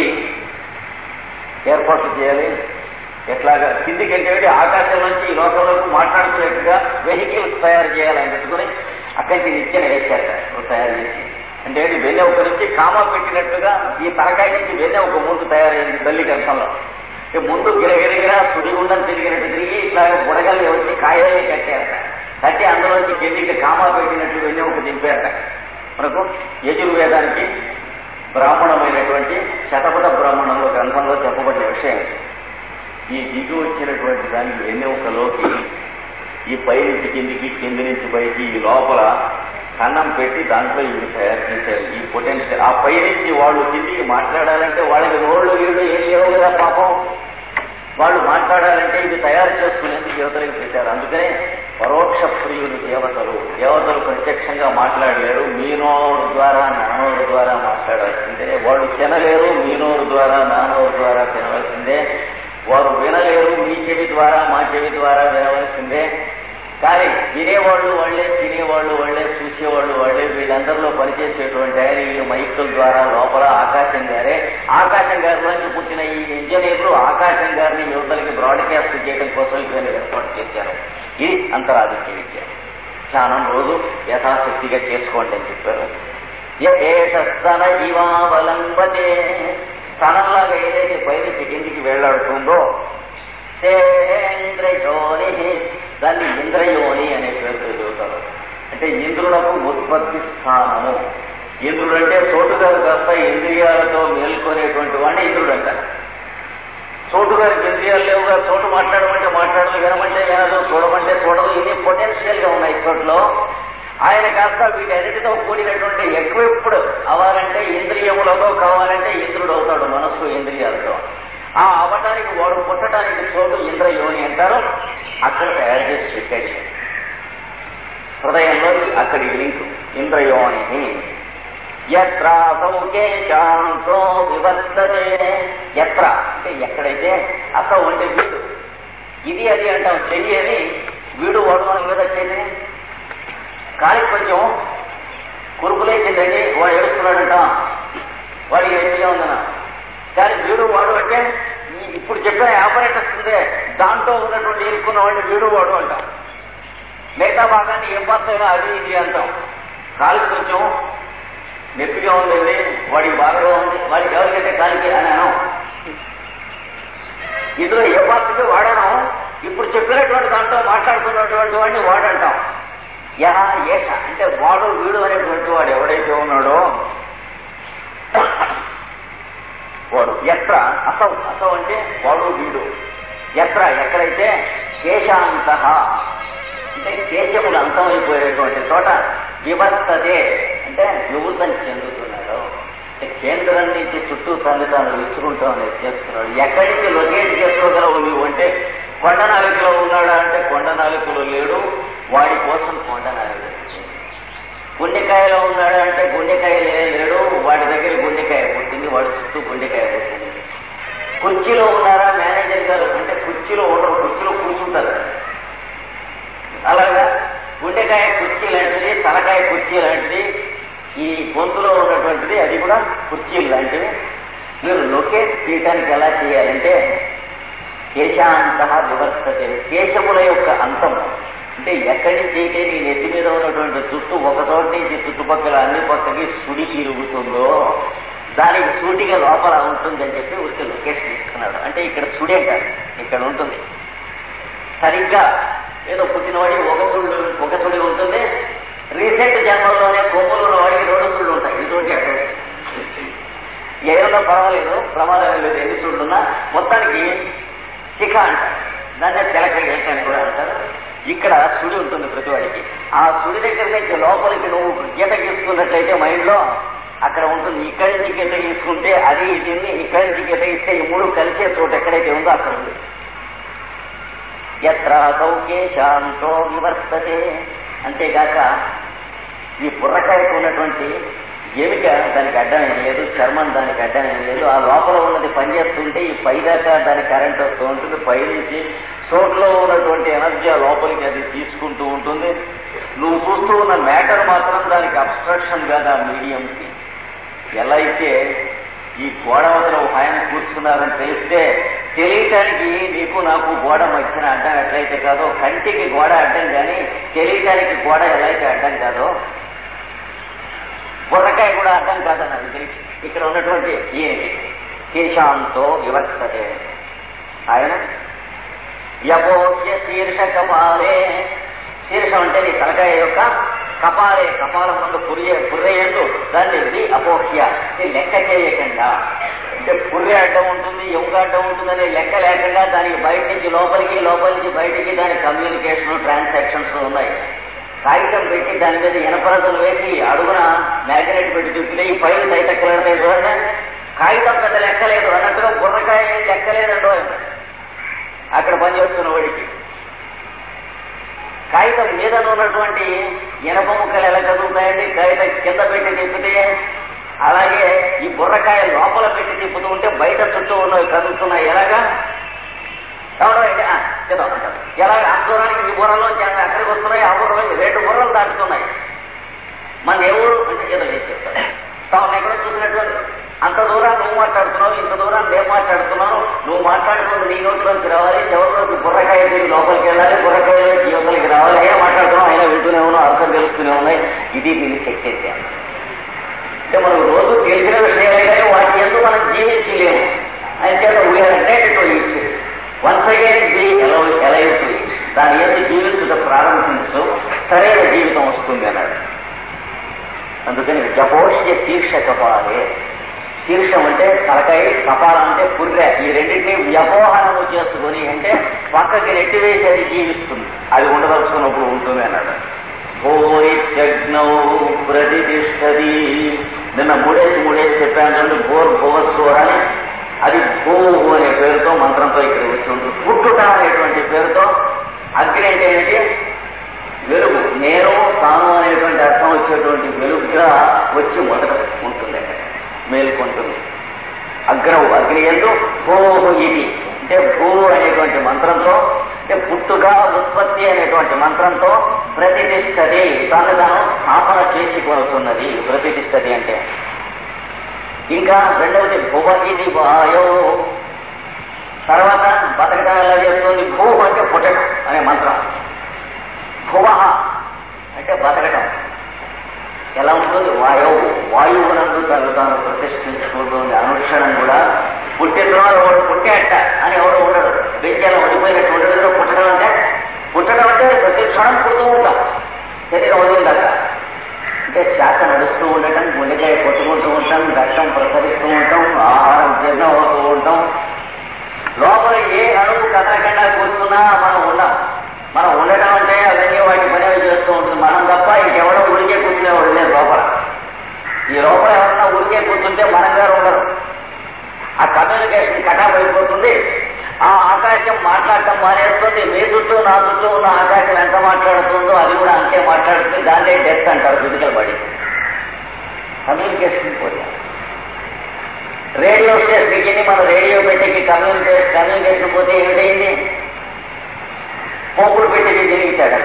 ఏర్పాట్లు చేయాలి ఎట్లాగా కిందికి అంటే ఆకాశం నుంచి ఈ లోకంలోకి మాట్లాడుకునేట్టుగా వెహికల్స్ తయారు చేయాలని పెట్టుకుని అక్కడి నుంచి నిత్యం వేశారు తయారు చేసి అంటే ఏంటి వెన్నె ఒక నుంచి కామా పెట్టినట్టుగా ఈ తలకాయ నుంచి వెన్నె ఒక ముందు తయారైంది తల్లి గర్భంలో ఇక ముందు గిరగిరగిరా సుడిగుండం తిరిగినట్టు తిరిగి ఇట్లా బుడగల్ని వచ్చి కాయలే కట్టారట కట్టి అందులోంచి కిందికి కామా పెట్టినట్టు వెన్నె ఒక దింపారట మనకు యజుర్వేదానికి బ్రాహ్మణమైనటువంటి శతపథ బ్రాహ్మణంలో గ్రంథంలో చెప్పబడిన విషయం ఈ దిగి వచ్చినటువంటి దానికి వెన్నెముకలోకి ఈ పై నుంచి కిందికి కింది నుంచి పైకి ఈ లోపల కన్నం పెట్టి దాంట్లో ఇవి తయారు చేశారు ఈ పొటెన్షియల్ ఆ పై నుంచి వాళ్ళు కిందికి మాట్లాడాలంటే వాళ్ళకి రోడ్లు వీళ్ళు ఏం లేవు కదా పాపం వాళ్ళు మాట్లాడాలంటే ఇది తయారు చేసుకునేందుకు యువతలకు పెట్టారు అందుకనే పరోక్ష ప్రియులు దేవతలు దేవతలు ప్రత్యక్షంగా మాట్లాడలేరు మీ నోరు ద్వారా నానోరు ద్వారా మాట్లాడాల్సిందే వాళ్ళు తినలేరు మీ నోరు ద్వారా నానోరు ద్వారా తినవలసిందే వారు వినలేరు మీ చెవి ద్వారా మా చెవి ద్వారా వినవలసిందే కానీ వినేవాళ్ళు వాళ్ళే తినేవాళ్ళు వాళ్ళే చూసేవాళ్ళు వాళ్ళే వీళ్ళందరిలో పనిచేసేటువంటి ఆయన ఈ మైకుల ద్వారా లోపల ఆకాశం గారే ఆకాశం గారి నుంచి పుట్టిన ఈ ఇంజనీర్లు ఆకాశం గారిని యువతలకి బ్రాడ్కాస్ట్ చేయడం కోసం ఇవన్నీ ఏర్పాటు చేశారు ఇది అంతరాధిక్య విద్య ధ్యానం రోజు యథాశక్తిగా చేసుకోండి అని చెప్పారు ఏష స్తన ఇవావలంబతే స్థనంలాగా ఏదైతే పైనుంచి కిందికి వేలాడుతుందో సేంద్రయోని దాన్ని ఇంద్రయోని అనే పేరుతో చదువుతారు అంటే ఇంద్రులకు ఉత్పత్తి స్థానము ఇంద్రుడు అంటే చోటుగారు కాస్త ఇంద్రియాలతో మేల్కొనేటువంటి వాడిని ఇంద్రుడు అంటారు చోటు గారికి ఇంద్రియాలు లేవుగా చోటు మాట్లాడమంటే మాట్లాడదు వినమంటే వినదు చూడమంటే చూడదు ఇన్ని పొటెన్షియల్ గా ఉన్నాయి చోట్లో ఆయన కాస్త వీటన్నిటితో కూడినటువంటి ఎక్విప్డ్ అవ్వాలంటే ఇంద్రియములతో కావాలంటే ఇంద్రుడు అవుతాడు మనస్సు ఇంద్రియాలతో ఆ అవటానికి వాడు పుట్టడానికి చోటు ఇంద్రయోని అంటారు అక్కడ తయారు చేసి పెట్టాడు హృదయంలో అక్కడి లింక్ ఇంద్రయోని ఎత్ర సౌకేశాంతో వివర్తతే ఎత్ర అంటే ఎక్కడైతే అసౌ అంటే వీడు ఇది అది అంటాం చెయ్యి అని వీడు వాడు మనం మీద వచ్చేది కాలికి కొంచెం కురుపులేసిందండి వాడు ఏడుస్తున్నాడంట వాడికి ఎదురుగా ఉందన కానీ వీడు వాడు అంటే ఈ ఇప్పుడు చెప్పిన ఆపరేటర్స్ ఉందే దాంట్లో ఉన్నటువంటి ఇరుక్కున్న వాడిని వీడు వాడు అంటాం మిగతా భాగాన్ని ఏం పాత్రైనా అది ఇది అంటాం కాలికి కొంచెం నొప్పిగా ఉందండి వాడికి బాగా ఉంది వాడికి ఎవరికైతే కాలికి అని అనం ఇందులో ఏ పాత్రకి వాడాను ఇప్పుడు చెప్పినటువంటి దాంట్లో మాట్లాడుతున్నటువంటి వాడిని వాడంటాం యా ఏష అంటే వాడు వీడు అనేటువంటి వాడు ఎవడైతే ఉన్నాడో వాడు ఎత్ర అసౌ అసౌ అంటే వాడు వీడు ఎత్ర ఎక్కడైతే కేశాంత అంటే కేశములు అంతమైపోయేటువంటి చోట వివర్తదే అంటే నివృత్తం చెందుతున్నాడు అంటే కేంద్రం నుంచి చుట్టూ తను తాను విసుకుంటాం అనేది చేస్తున్నాడు ఎక్కడికి లొకేట్ చేసుకోగలవు నువ్వు అంటే కొండ నాలుకలో ఉన్నాడా అంటే కొండ నాలుకలో లేడు వాడి కోసం కొండ నాలుక గుండెకాయలో ఉన్నాడా అంటే గుండెకాయ లేడు వాడి దగ్గర గుండెకాయ పుట్టింది వాడి చుట్టూ గుండెకాయ పుట్టింది కుర్చీలో ఉన్నారా మేనేజర్ గారు అంటే కుర్చీలో ఉండరు కుర్చీలో కూర్చుంటారు అలాగా గుండెకాయ కుర్చీ లాంటిది తలకాయ కుర్చీ లాంటిది ఈ గొంతులో ఉన్నటువంటిది అది కూడా కుర్చీలు లాంటివి మీరు లొకేట్ చేయడానికి ఎలా చేయాలంటే కేశాంత వివర్తతే కేశముల యొక్క అంతం అంటే ఎక్కడి నుంచి అయితే నీ నెత్తి మీద ఉన్నటువంటి చుట్టూ ఒక చోట నుంచి చుట్టుపక్కల అన్ని పక్కకి సుడి తిరుగుతుందో దానికి సూటిగా లోపల ఉంటుందని చెప్పి ఉరికి లొకేషన్ ఇస్తున్నాడు అంటే ఇక్కడ సుడి అంటారు ఇక్కడ ఉంటుంది సరిగ్గా ఏదో పుట్టినవాడి ఒక సుళ్ళు ఒక సుడి ఉంటుంది రీసెంట్ జన్మలోనే కొమ్ములు ఉన్న వాడికి రెండు సుళ్ళు ఉంటాయి ఇటువంటి అటు ఏదైనా పర్వాలేదు ప్రమాదం లేదు ఎన్ని సుళ్ళున్నా మొత్తానికి శిఖ అంటారు దాన్నే తెలక ఏంటని కూడా అంటారు ఇక్కడ సుడి ఉంటుంది ప్రతివాడికి ఆ సుడి దగ్గర నుంచి లోపలికి నువ్వు గీత గీసుకున్నట్లయితే మైండ్లో అక్కడ ఉంటుంది ఇక్కడి నుంచి గీత గీసుకుంటే అది ఇది ఇక్కడి నుంచి గీత గీస్తే ఈ మూడు కలిసే చోటు ఎక్కడైతే ఉందో అక్కడ ఉంది ఎత్ర సౌకేశాంతో వివర్తతే అంతేగాక ఈ బుర్రకాయకు ఉన్నటువంటి ఎమిక దానికి అడ్డమేం లేదు చర్మం దానికి అడ్డమేం లేదు ఆ లోపల ఉన్నది పనిచేస్తుంటే ఈ పైదాకా దానికి కరెంట్ వస్తూ ఉంటుంది పైనుంచి చోట్లో ఉన్నటువంటి ఎనర్జీ ఆ లోపలికి అది తీసుకుంటూ ఉంటుంది నువ్వు చూస్తూ ఉన్న మ్యాటర్ మాత్రం దానికి అబ్స్ట్రక్షన్ కాదు ఆ మీడియంకి ఎలా అయితే ఈ గోడ వదల ఒక ఆయన కూర్చున్నారని తెలిస్తే తెలియటానికి నీకు నాకు గోడ మధ్యన అడ్డం ఎట్లయితే కాదో కంటికి గోడ అడ్డం కానీ తెలియటానికి గోడ ఎలా అయితే అడ్డం కాదో బుర్రకాయ కూడా అర్థం కాదని అది తెలిసి ఇక్కడ ఉన్నటువంటి ఈ కేశాంతో వివర్తతే ఆయన యపోహ్య శీర్ష కపాలే శీర్షం అంటే నీ తలకాయ యొక్క కపాలే కపాలం ముందు పుర్రె పుర్రెయండు దాన్ని వి అపోహ్య ఇది లెక్క చేయకుండా అంటే పుర్రె అడ్డం ఉంటుంది ఎముక అడ్డం ఉంటుందనే లెక్క లేకుండా దానికి బయట నుంచి లోపలికి లోపల నుంచి బయటికి దాని కమ్యూనికేషన్ ట్రాన్సాక్షన్స్ ఉన్నాయి కాగితం పెట్టి దాని మీద ఇనపరసలు వేసి అడుగున మ్యాగ్నెట్ పెట్టి తిప్పితే ఈ పైన తైతక్కలాడతాయి చూడండి కాగితం పెద్ద లెక్కలేదు అన్నట్టుగా బుర్రకాయ ఏం లెక్కలేదండో అక్కడ పనిచేస్తున్న వాడికి కాగితం మీద ఉన్నటువంటి ఇనప ముక్కలు ఎలా కదులుతాయండి కాగితం కింద పెట్టి తిప్పితే అలాగే ఈ బుర్రకాయ లోపల పెట్టి తిప్పుతూ ఉంటే బయట చుట్టూ ఉన్నవి కదులుతున్నాయి ఎలాగా ఎవరో ఇది, ఆ, ఏదో అంటారు ఎలాగ అంత దూరానికి ఈ బుర్రలో అక్కడికి వస్తున్నాయి ఆ బుర్రలో రెండు బుర్రలు దాటుతున్నాయి మన ఎవరు అంటే ఏదో నేను చెప్తాను తాము ఎక్కడో చూసినటువంటి అంత దూరాన్ని నువ్వు మాట్లాడుతున్నావు ఇంత దూరాన్ని నేను మాట్లాడుతున్నాను నువ్వు మాట్లాడుతున్నది నీ నోట్లోకి రావాలి ఎవరిలోకి బుర్రకాయ తిరిగి లోపలికి వెళ్ళాలి బుర్రకాయ యువతలకి రావాలి అయినా మాట్లాడుతున్నావు అయినా వింటూనే ఉన్నావు ఇది దీని శక్తి అంటే అంటే మనం రోజు తెలిసిన విషయాలే కానీ వాటి ఎందుకు మనం జీవించలేము అని చేత we are dead to it once again be ఎలా ఎలైవ్ టు ఇట్ దాని ఎందుకు జీవించుట ప్రారంభించు సరైన జీవితం వస్తుంది అన్నాడు అందుకని జపోష్య శీర్ష కపాలే శీర్షం అంటే తలకాయ కపాలం అంటే పుర్రె ఈ రెండింటినీ వ్యపోహనము చేసుకుని అంటే పక్కకి నెట్టివేసి అది జీవిస్తుంది అది ఉండదలుచుకున్నప్పుడు ఉంటుంది అన్నాడు భోయిత్యగ్నౌ ప్రతిష్టది నిన్న మూడేసి మూడేసి చెప్పాను చూడండి భోర్ భువస్సు అని అది భూహు అనే పేరుతో మంత్రంతో ఇక్కడ వచ్చి ఉంటుంది పుట్టుట అనేటువంటి పేరుతో అగ్ని అంటే ఏంటి వెలుగు నేను తాను అనేటువంటి అర్థం వచ్చేటువంటి వెలుగుగా వచ్చి మొదట ఉంటుంది అక్కడ మేల్కొంటుంది అగ్రవు అగ్ని ఎందు భూహు ఇది అంటే భూ అనేటువంటి మంత్రంతో అంటే పుట్టుగా ఉత్పత్తి అనేటువంటి మంత్రంతో ప్రతిష్టది తాను తాను స్థాపన చేసుకోవాల్సిన్నది ప్రతిష్టది అంటే ఇంకా రెండవది భువ ఇది వాయో తర్వాత బతకడం ఎలా చేస్తుంది భూ అంటే పుట్టడం అనే మంత్రం భువ అంటే బతకటం ఎలా ఉంటుంది వాయువు వాయువునందు తను తాను ప్రతిష్ఠించుకుంటుంది అనుక్షణం కూడా పుట్టిన తర్వాత వాడు పుట్టేట అని ఎవడు ఉండడు బెంచాల ఉండిపోయినట్టు ఉండదు పుట్టడం అంటే పుట్టడం అంటే ప్రతి క్షణం పుడుతూ ఉంటాం శరీరం వదిలిందాక అంటే శాఖ నడుస్తూ ఉండటం గుండెకాయ కొట్టుకుంటూ ఉంటాం రక్తం ప్రసరిస్తూ ఉంటాం ఆహారం జీర్ణం అవుతూ ఉంటాం లోపల ఏ అణువు కదలకుండా కూర్చున్నా మనం ఉన్నాం మనం ఉండటం అంటే అవన్నీ వాటి పని అవి చేస్తూ ఉంటుంది మనం తప్ప ఇంకెవడో ఉడికే కూర్చునేవాడు లేదు లోపల ఈ లోపల ఎవరన్నా ఉడికే కూర్చుంటే మనం గారు ఉండరు ఆ కమ్యూనికేషన్ కటాఫ్ అయిపోతుంది ఆ ఆకాశం మాట్లాడటం మానేస్తుంది మీ చుట్టూ నా చుట్టూ ఉన్న ఆకాశం ఎంత మాట్లాడుతుందో అది కూడా అంతే మాట్లాడుతుంది దాన్నే డెత్ అంటారు ఫిజికల్ బాడీ కమ్యూనికేషన్ పోయా రేడియో స్టేషన్కి మన రేడియో పెట్టేకి కమ్యూనికేషన్ కమ్యూనికేషన్ పోతే ఏమిటైంది పోపుడు పెట్టేకి జరిగితాడు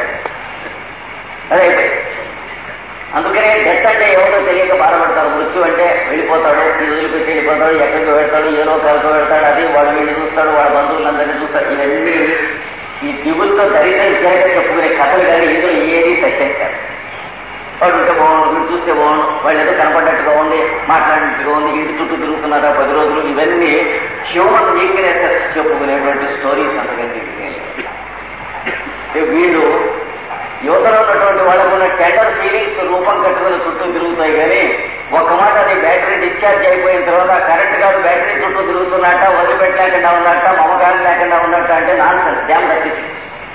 అదే అందుకనే డెత్ అంటే ఎవరో తెలియక బాధపడతారు మృత్యు అంటే వెళ్ళిపోతాడు ఇది వదిలిపెట్టి వెళ్ళిపోతాడు ఎక్కడికి వెళ్తాడు ఏ లోకాలకు వెళ్తాడు అది వాడు వీళ్ళు చూస్తాడు వాళ్ళ బంధువులందరినీ చూస్తాడు ఇవన్నీ ఈ దిగులతో దరిద్రం చేయక చెప్పుకునే కథలు కానీ ఏదో ఏది సత్యం కాదు వాడు ఉంటే బాగుండు వీడు చూస్తే బాగుండు వాళ్ళు ఏదో కనపడ్డట్టుగా ఉంది మాట్లాడినట్టుగా ఉంది ఇంటి చుట్టూ తిరుగుతున్నారా పది రోజులు ఇవన్నీ హ్యూమన్ వీక్నెసెస్ చెప్పుకునేటువంటి స్టోరీస్ అంతకంటే వీళ్ళు యువతలో ఉన్నటువంటి వాళ్ళకు ఉన్న టెండర్ ఫీలింగ్స్ రూపం కట్టుకుని చుట్టూ తిరుగుతాయి కానీ ఒక మాట అది బ్యాటరీ డిశ్చార్జ్ అయిపోయిన తర్వాత కరెంట్ కాదు బ్యాటరీ చుట్టూ తిరుగుతున్నట్ట వదిలిపెట్టలేకుండా ఉన్నట్ట మమకారం లేకుండా ఉన్నట్ట అంటే నాన్ సెన్స్ డ్యామ్ దర్శించి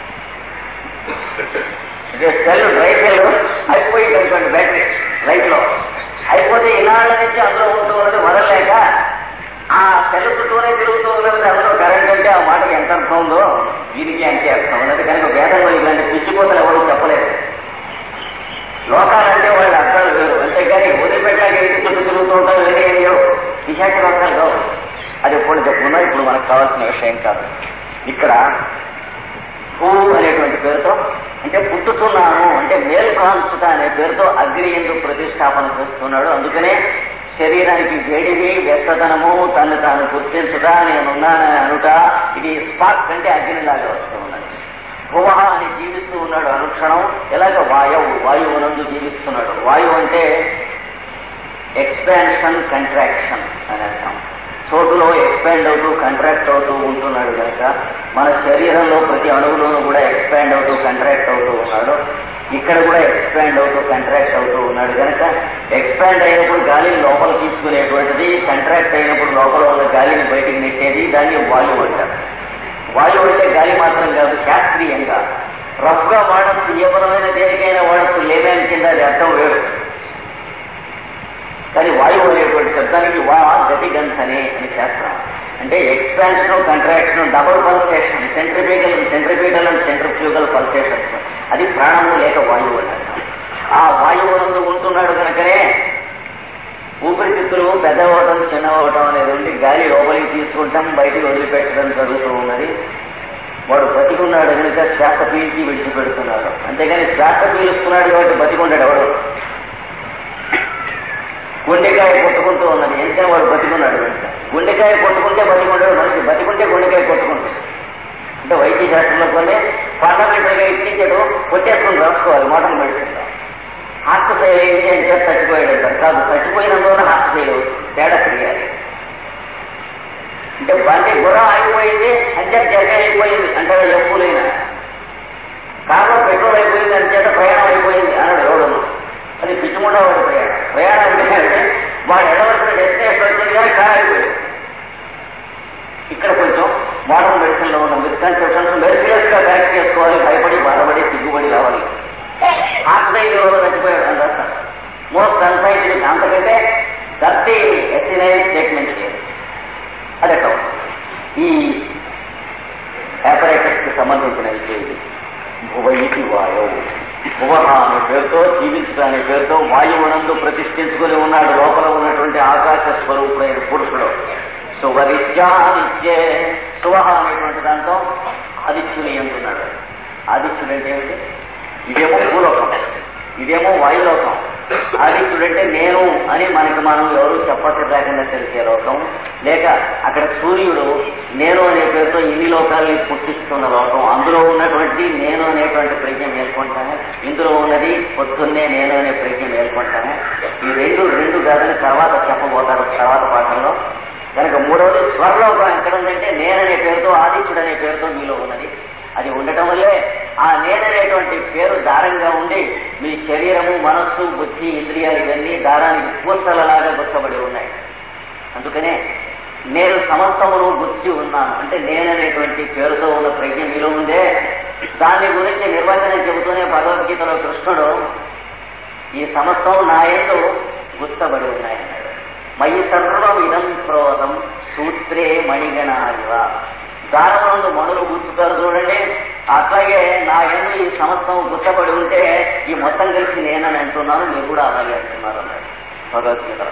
సెల్ డ్రై సెల్ అయిపోయింది అనుకోండి బ్యాటరీ లైట్ లో అయిపోతే ఇనాళ్ళ నుంచి అందులో ఉంటూ ఉంటే వదలలేక ఆ సెల్ చుట్టూనే తిరుగుతూ ఉన్నది అందులో కరెంట్ అంటే ఆ మాటకి ఎంత అర్థం ఉందో దీనికి అంతే అర్థం ఉన్నది కనుక వేదంలో ఇలాంటి పిచ్చిపోతలు ఎవరు చెప్పలేదు లోకాలంటే వాళ్ళ అర్థాలు వేరు అంతేగాని వదిలిపెట్టాక ఇంటి చుట్టూ తిరుగుతూ ఉంటారు వేరే ఏం లేవు విశాఖ అర్థాలు కావు అది ఎప్పుడు చెప్పుకున్నా ఇప్పుడు మనకు కావాల్సిన విషయం కాదు ఇక్కడ భూ అనేటువంటి పేరుతో అంటే పుట్టుతున్నాను అంటే మేలు కాల్చుట అనే పేరుతో అగ్ని ఎందుకు ప్రతిష్టాపన చేస్తున్నాడు అందుకనే శరీరానికి వేడివి వెచ్చదనము తను తాను గుర్తించుట నేనున్నానని అనుట ఇది స్పార్క్ అంటే అగ్నిలాగా వస్తూ ఉన్నది భువ అని జీవిస్తూ ఉన్నాడు అనుక్షణం ఎలాగ వాయువు వాయువునందు జీవిస్తున్నాడు వాయువు అంటే ఎక్స్పాన్షన్ కంట్రాక్షన్ అని అర్థం చోటులో ఎక్స్పాండ్ అవుతూ కంట్రాక్ట్ అవుతూ ఉంటున్నాడు కనుక మన శరీరంలో ప్రతి అణువులోనూ కూడా ఎక్స్పాండ్ అవుతూ కంట్రాక్ట్ అవుతూ ఉన్నాడు ఇక్కడ కూడా ఎక్స్పాండ్ అవుతూ కంట్రాక్ట్ అవుతూ ఉన్నాడు కనుక ఎక్స్పాండ్ అయినప్పుడు గాలిని లోపల తీసుకునేటువంటిది కంట్రాక్ట్ అయినప్పుడు లోపల ఉన్న గాలిని బయటికి నెట్టేది దాన్ని వాయువు అంటారు వాయువు అంటే గాలి మాత్రం కాదు శాస్త్రీయంగా రఫ్ గా వాడచ్చు ఏ పరమైన దేనికైనా వాడచ్చు లేదని కింద అది అర్థం వేరు కానీ వాయువు అనేటువంటి శబ్దానికి వా గతి గంధనే అని శాస్త్రం అంటే expansion contraction double pulsation centrifugal centrifugal and centrifugal pulsations అది ప్రాణము లేక వాయువు అంటారు ఆ వాయువు నందు ఉంటున్నాడు కనుకనే ఊపిరితిత్తులు పెద్దవటం చిన్నవటం అనేది ఉండి గాలి లోపలికి తీసుకుంటాం బయటికి వదిలిపెట్టడం జరుగుతూ ఉన్నది వాడు బతికున్నాడు కనుక శ్వాస పీల్చి విడిచిపెడుతున్నాడు అంతేగాని శ్వాస పీలుస్తున్నాడు కాబట్టి బతికుంటాడు ఎవడు గుండెకాయ కొట్టుకుంటూ ఉన్నది ఎందుకని వాడు బతికున్నాడు కనుక గుండెకాయ కొట్టుకుంటే బతికుంటాడు మనిషి బతికుంటే గుండెకాయ కొట్టుకుంటాడు అంటే వైద్య శాస్త్రంలో కొన్ని ఫండమెంటల్గా ఇచ్చేదో కొట్టేసుకుని రాసుకోవాలి మోడల్ మెడిసిన్లో హార్ట్ ఫెయిల్ అయింది అని చెప్పి చచ్చిపోయాడు అంటారు కాదు చచ్చిపోయినందువల్ల హార్ట్ ఫెయిల్ అవుతుంది తేడా తెలియాలి అంటే బండి గుర్రం అయిపోయింది అంతే జగ అయిపోయింది అంటే ఎప్పులైనా కారులో పెట్రోల్ అయిపోయింది అని చేత ప్రయాణం అయిపోయింది అన్నాడు ఎవడను అది పిచ్చిముండా వాడి ప్రయాణం ప్రయాణం అంటే అంటే వాడు ఎడవలసిన డెస్టినేషన్ వచ్చింది కానీ కారు అయిపోయింది ఇక్కడ కొంచెం మోడర్న్ మెడిసిన్ లో ఉన్న మిస్కన్సెప్షన్స్ మెరిసియస్ గా కరెక్ట్ చేసుకోవాలి భయపడి బాధపడి సిగ్గుపడి రావాలి హార్ట్ ఫెయిల్యూర్ చచ్చిపోయాడు అని రాస్తాను మోస్ట్ అన్సైంటిఫిక్ అంతకంటే థర్టీ ఎస్సీనైన్ స్టేట్మెంట్ లేదు అదే కావచ్చు ఈ apparatus కి సంబంధించిన విషయం ఇది భువయితి వాయువు భువ అనే పేరుతో జీవించడం అనే పేరుతో వాయువునందు ప్రతిష్ఠించుకుని ఉన్నాడు లోపల ఉన్నటువంటి ఆకాశ స్వరూపుడైన పురుషుడు సువరిత్యాదిత్యే సువహ అనేటువంటి దాంతో ఆదిత్యుని ఎందున్నాడు ఆదిత్యుడు అంటే ఏమిటి ఇదేమో భూలోకం ఇదేమో వాయులోకం ఆదిత్యుడంటే నేను అని మనకి మనం ఎవరు చెప్పక లేకుండా తెలిసే లోకం లేక అక్కడ సూర్యుడు నేను అనే పేరుతో ఇన్ని లోకాలని పుట్టిస్తున్న లోకం అందులో ఉన్నటువంటి నేను అనేటువంటి ప్రజ్ఞ మేల్కొంటానే ఇందులో ఉన్నది పొద్దున్నే నేను అనే ప్రజ్ఞ మేల్కొంటానే ఈ రెండు రెండు కాదని తర్వాత చెప్పబోతారు తర్వాత పాఠంలో కనుక మూడవది స్వర్లోకం ఎక్కడ ఉందంటే నేననే పేరుతో ఆదిత్యుడు అనే పేరుతో మీలో ఉన్నది అది ఉండటం వల్లే ఆ నేననేటువంటి పేరు దారంగా ఉండి మీ శరీరము మనస్సు బుద్ధి ఇంద్రియాలు ఇవన్నీ దారానికి పూసలలాగా గుర్తబడి ఉన్నాయి అందుకనే నేను సమస్తమును గుర్చి ఉన్నాను అంటే నేననేటువంటి పేరుతో ఉన్న ప్రజ్ఞ మీలో ఉందే దాని గురించి నిర్వచనం చెబుతూనే భగవద్గీతలో కృష్ణుడు ఈ సమస్తం నా ఎందు గుర్తబడి ఉన్నాయన్నాడు మయి సర్వం ఇదం క్రోధం సూత్రే మణిగణాలివ దారమునందు మనులు గుర్తుతారు చూడండి అట్లాగే నా ఎందు ఈ సమస్తం గుర్తబడి ఉంటే ఈ మొత్తం కలిసి నేనని అంటున్నాను మీరు కూడా అలాగే అంటున్నారు అన్నాడు భగవద్గీతలో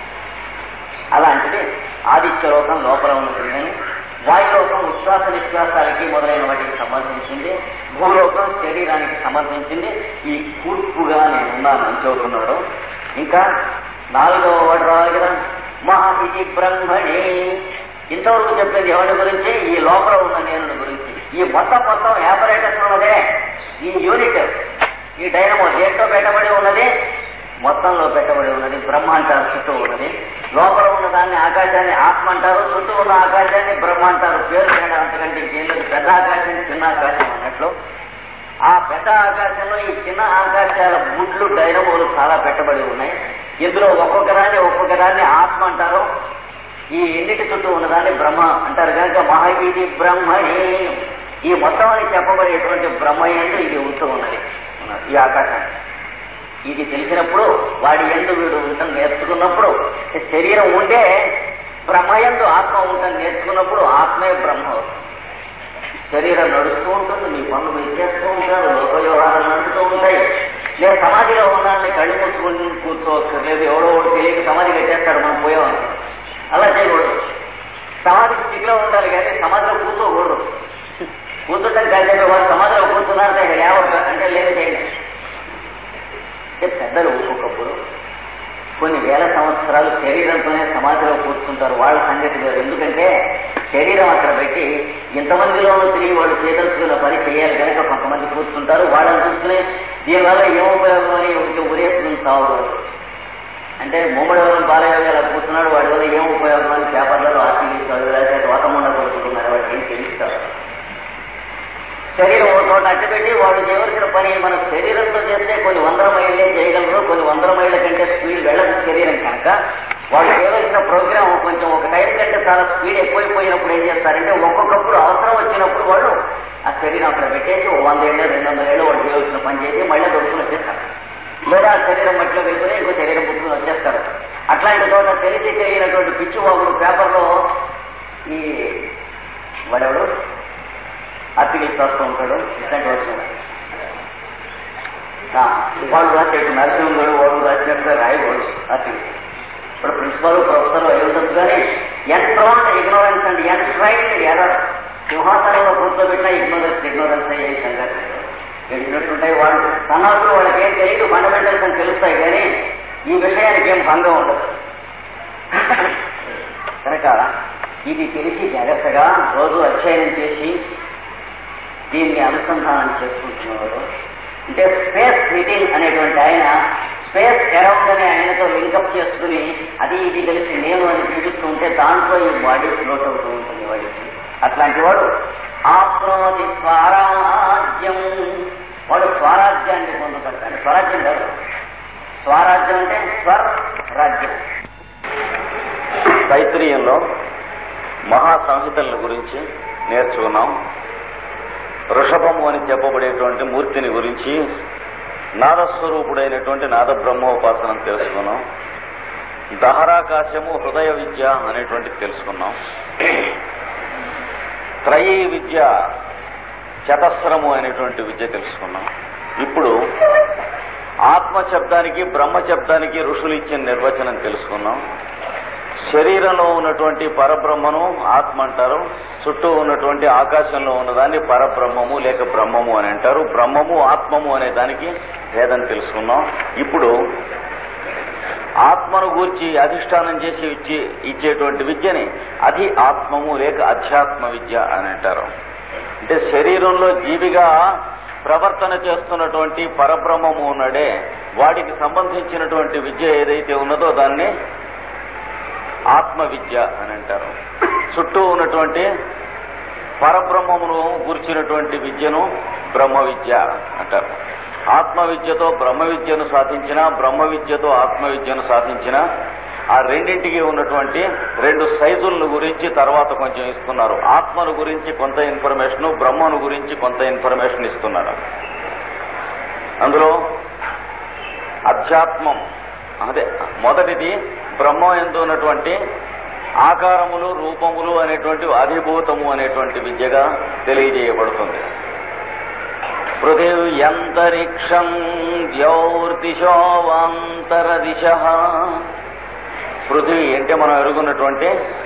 అలాంటిది ఆదిత్యలోకం లోపల ఉన్నది నేను వాయులోకం ఉచ్ఛ్వాస నిశ్వాసాలకి మొదలైన వాటికి సంబంధించింది భూలోకం శరీరానికి సంబంధించింది ఈ కూర్పుగా నేను ఉన్నాను అని చెబుతున్నాడు ఇంకా నాలుగవ వాడు రావాలి కదా మహావిధి బ్రహ్మణి ఇంతవరకు చెప్పింది ఎవరి గురించి ఈ లోపల ఉన్న నేను గురించి ఈ మొత్తం మొత్తం యాపరేటర్స్ ఉన్నదే ఈ యూనిట్ ఈ డైనమో దేంట్లో పెట్టబడి ఉన్నది మొత్తంలో పెట్టబడి ఉన్నది బ్రహ్మ అంటారు చుట్టూ ఉన్నది లోపల ఉన్న దాన్ని ఆకాశాన్ని ఆత్మ అంటారు చుట్టూ ఉన్న ఆకాశాన్ని బ్రహ్మ అంటారు పేరు తేడా అంతకంటే ఇంకేం లేదు పెద్ద ఆకాశం చిన్న ఆకాశం అన్నట్లు ఆ పెద్ద ఆకాశంలో ఈ చిన్న ఆకాశాల గుడ్లు డైనమోలు చాలా పెట్టబడి ఉన్నాయి ఇందులో ఒక్కొక్క దాన్ని ఒక్కొక్క దాన్ని ఆత్మ అంటారు ఈ ఎన్నిటి చుట్టూ ఉన్నదాన్ని బ్రహ్మ అంటారు కనుక మహావీధి బ్రహ్మణి ఈ మొత్తం అని చెప్పబడేటువంటి బ్రహ్మ ఎందు ఇది ఉంటూ ఉన్నది ఈ ఆకాశం ఇది తెలిసినప్పుడు వాడి ఎందు వీడు ఉండటం నేర్చుకున్నప్పుడు శరీరం ఉంటే బ్రహ్మయందు ఆత్మ ఉండటం నేర్చుకున్నప్పుడు ఆత్మే బ్రహ్మ అవుతుంది శరీరం నడుస్తూ ఉంటుంది మీ పనులు మీరు చేస్తూ ఉంటారు లోక వ్యవహారాలు నడుస్తూ ఉంటాయి నేను సమాధిలో ఉన్నానని కళ్ళు మూసుకుని కూర్చోవక్కర్లేదు ఎవడో ఒకటి తెలియక సమాధి కట్టేస్తాడు మనం పోయేవాళ్ళు అలా చేయకూడదు సమాధికి స్థితిలో ఉండాలి కానీ సమాధిలో కూర్చోకూడదు కూర్చుంటాం కాదు వాళ్ళు సమాధిలో కూర్చున్నారంటే ఇక లేవక అంటే లేదు చేయండి అంటే పెద్దలు ఒక్కొక్కప్పుడు కొన్ని వేల సంవత్సరాలు శరీరంతోనే సమాధిలో కూర్చుంటారు వాళ్ళ సంగతి వేరు ఎందుకంటే శరీరం అక్కడ పెట్టి ఇంతమందిలోనూ తిరిగి వాళ్ళు చేయదలుచుకున్న పని చేయాలి కనుక కొంతమంది కూర్చుంటారు వాళ్ళని చూసుకుని దీనివల్ల ఏం ఉపయోగం అని ఒకటి ఉరేసుకుని సాగుతారు అంటే మూమడవరం బాలయోగి అలా కూర్చున్నాడు వాడి వల్ల ఏం ఉపయోగం అని పేపర్లలో ఆర్టికల్స్ చదివేస్తే రోతముండ కొడుకుంటున్నారు వాడికి ఏం తెలుస్తారు శరీరం ఒక చోట అట్టపెట్టి వాడు చేయవలసిన పని మన శరీరంతో చేస్తే కొన్ని వందల మైళ్ళే చేయగలరు కొన్ని వందల మైళ్ళ కంటే స్పీడ్ వెళ్ళదు శరీరం కనుక వాడు చేయవలసిన ప్రోగ్రామ్ కొంచెం ఒక టైం కంటే చాలా స్పీడ్ ఎక్కువైపోయినప్పుడు ఏం చేస్తారంటే ఒక్కొక్కప్పుడు అవసరం వచ్చినప్పుడు వాళ్ళు ఆ శరీరం అక్కడ పెట్టేసి ఓ వంద ఏళ్ళు రెండు వందల ఏళ్ళు వాడు చేయవలసిన పని చేసి మళ్ళీ దొరుకుని వచ్చేస్తారు లేదా ఆ శరీరం మట్టిలో వెళ్ళిపోయి ఇంకో శరీరం పుట్టుకుని వచ్చేస్తారు అట్లాంటి చోట తెలిసి తెలియనటువంటి పిచ్చి వాగుడు పేపర్లో ఈ వాడెవడు ఆర్టికల్స్ రాస్తూ ఉంటాడు ఇట్లాంటి వస్తుంది వాళ్ళు రాసేట్టు నరసింహుడు వాడు రాసినట్టుగా రాయకూడదు ఆర్టికల్ ఇప్పుడు ప్రిన్సిపల్ ప్రొఫెసర్ అయి ఉండొచ్చు కానీ enthroned ignorance and enthroned error సింహాసనంలో కూర్చోబెట్టిన ఇగ్నోరెన్స్ ఇగ్నోరెన్స్ అయ్యే సంగతి తెలిసినట్టుంటాయి వాళ్ళు సన్నాసులు వాళ్ళకి ఏం తెలియదు ఫండమెంటల్స్ అని తెలుస్తాయి కానీ ఈ విషయానికి ఏం భంగం ఉండదు కనుక ఇది తెలిసి జాగ్రత్తగా రోజు అధ్యయనం చేసి దీన్ని అనుసంధానం చేసుకుంటున్నవారు అంటే స్పేస్ వితిన్ అనేటువంటి ఆయన స్పేస్ అరౌండ్ అనే ఆయనతో లింకప్ చేసుకుని అది ఇది కలిసి నేను అని చూపిస్తూ ఉంటే దాంట్లో ఈ బాడీ ఫ్లోట్ అవుతూ ఉంటుంది వాడికి అట్లాంటి వాడు ఆప్నోతి స్వరాజ్యం వాడు స్వరాజ్యాన్ని పొందుతాడు స్వరాజ్యం కాదు స్వరాజ్యం అంటే స్వర్ రాజ్యం తైత్రీయంలో మహా సంహితల గురించి నేర్చుకున్నాం వృషభము అని చెప్పబడేటువంటి మూర్తిని గురించి నాదస్వరూపుడైనటువంటి నాద బ్రహ్మోపాసనం తెలుసుకున్నాం దహరాకాశము హృదయ విద్య అనేటువంటిది తెలుసుకున్నాం త్రయీ విద్య చతస్రము అనేటువంటి విద్య తెలుసుకున్నాం ఇప్పుడు ఆత్మ శబ్దానికి బ్రహ్మ శబ్దానికి ఋషులు ఇచ్చిన నిర్వచనం తెలుసుకున్నాం శరీరంలో ఉన్నటువంటి పరబ్రహ్మను ఆత్మ అంటారు చుట్టూ ఉన్నటువంటి ఆకాశంలో ఉన్నదాన్ని పరబ్రహ్మము లేక బ్రహ్మము అని అంటారు బ్రహ్మము ఆత్మము అనే దానికి భేదం తెలుసుకున్నాం ఇప్పుడు ఆత్మను గూర్చి అధిష్టానం చేసి ఇచ్చి ఇచ్చేటువంటి విద్యని అధి ఆత్మము లేక అధ్యాత్మ విద్య అని అంటారు అంటే శరీరంలో జీవిగా ప్రవర్తన చేస్తున్నటువంటి పరబ్రహ్మము ఉన్నాడే వాడికి సంబంధించినటువంటి విద్య ఏదైతే ఉన్నదో దాన్ని ఆత్మ విద్య అని అంటారు చుట్టూ ఉన్నటువంటి పరబ్రహ్మమును గుర్చినటువంటి విద్యను బ్రహ్మ విద్య అంటారు ఆత్మ విద్యతో బ్రహ్మ విద్యను సాధించిన బ్రహ్మ విద్యతో ఆత్మ విద్యను సాధించిన ఆ రెండింటికి ఉన్నటువంటి రెండు సైజులను గురించి తర్వాత కొంచెం ఇస్తున్నారు ఆత్మను గురించి కొంత ఇన్ఫర్మేషన్ బ్రహ్మను గురించి కొంత ఇన్ఫర్మేషన్ ఇస్తున్నారు అందులో అధ్యాత్మం అదే మొదటిది బ్రహ్మం ఎందు ఉన్నటువంటి ఆకారములు రూపములు అనేటువంటి అధిభూతము అనేటువంటి విద్యగా తెలియజేయబడుతుంది పృథివీ అంతరిక్షం ద్యౌర్దిశో వాంతరదిశ పృథివీ అంటే మనం ఎరుగున్నటువంటి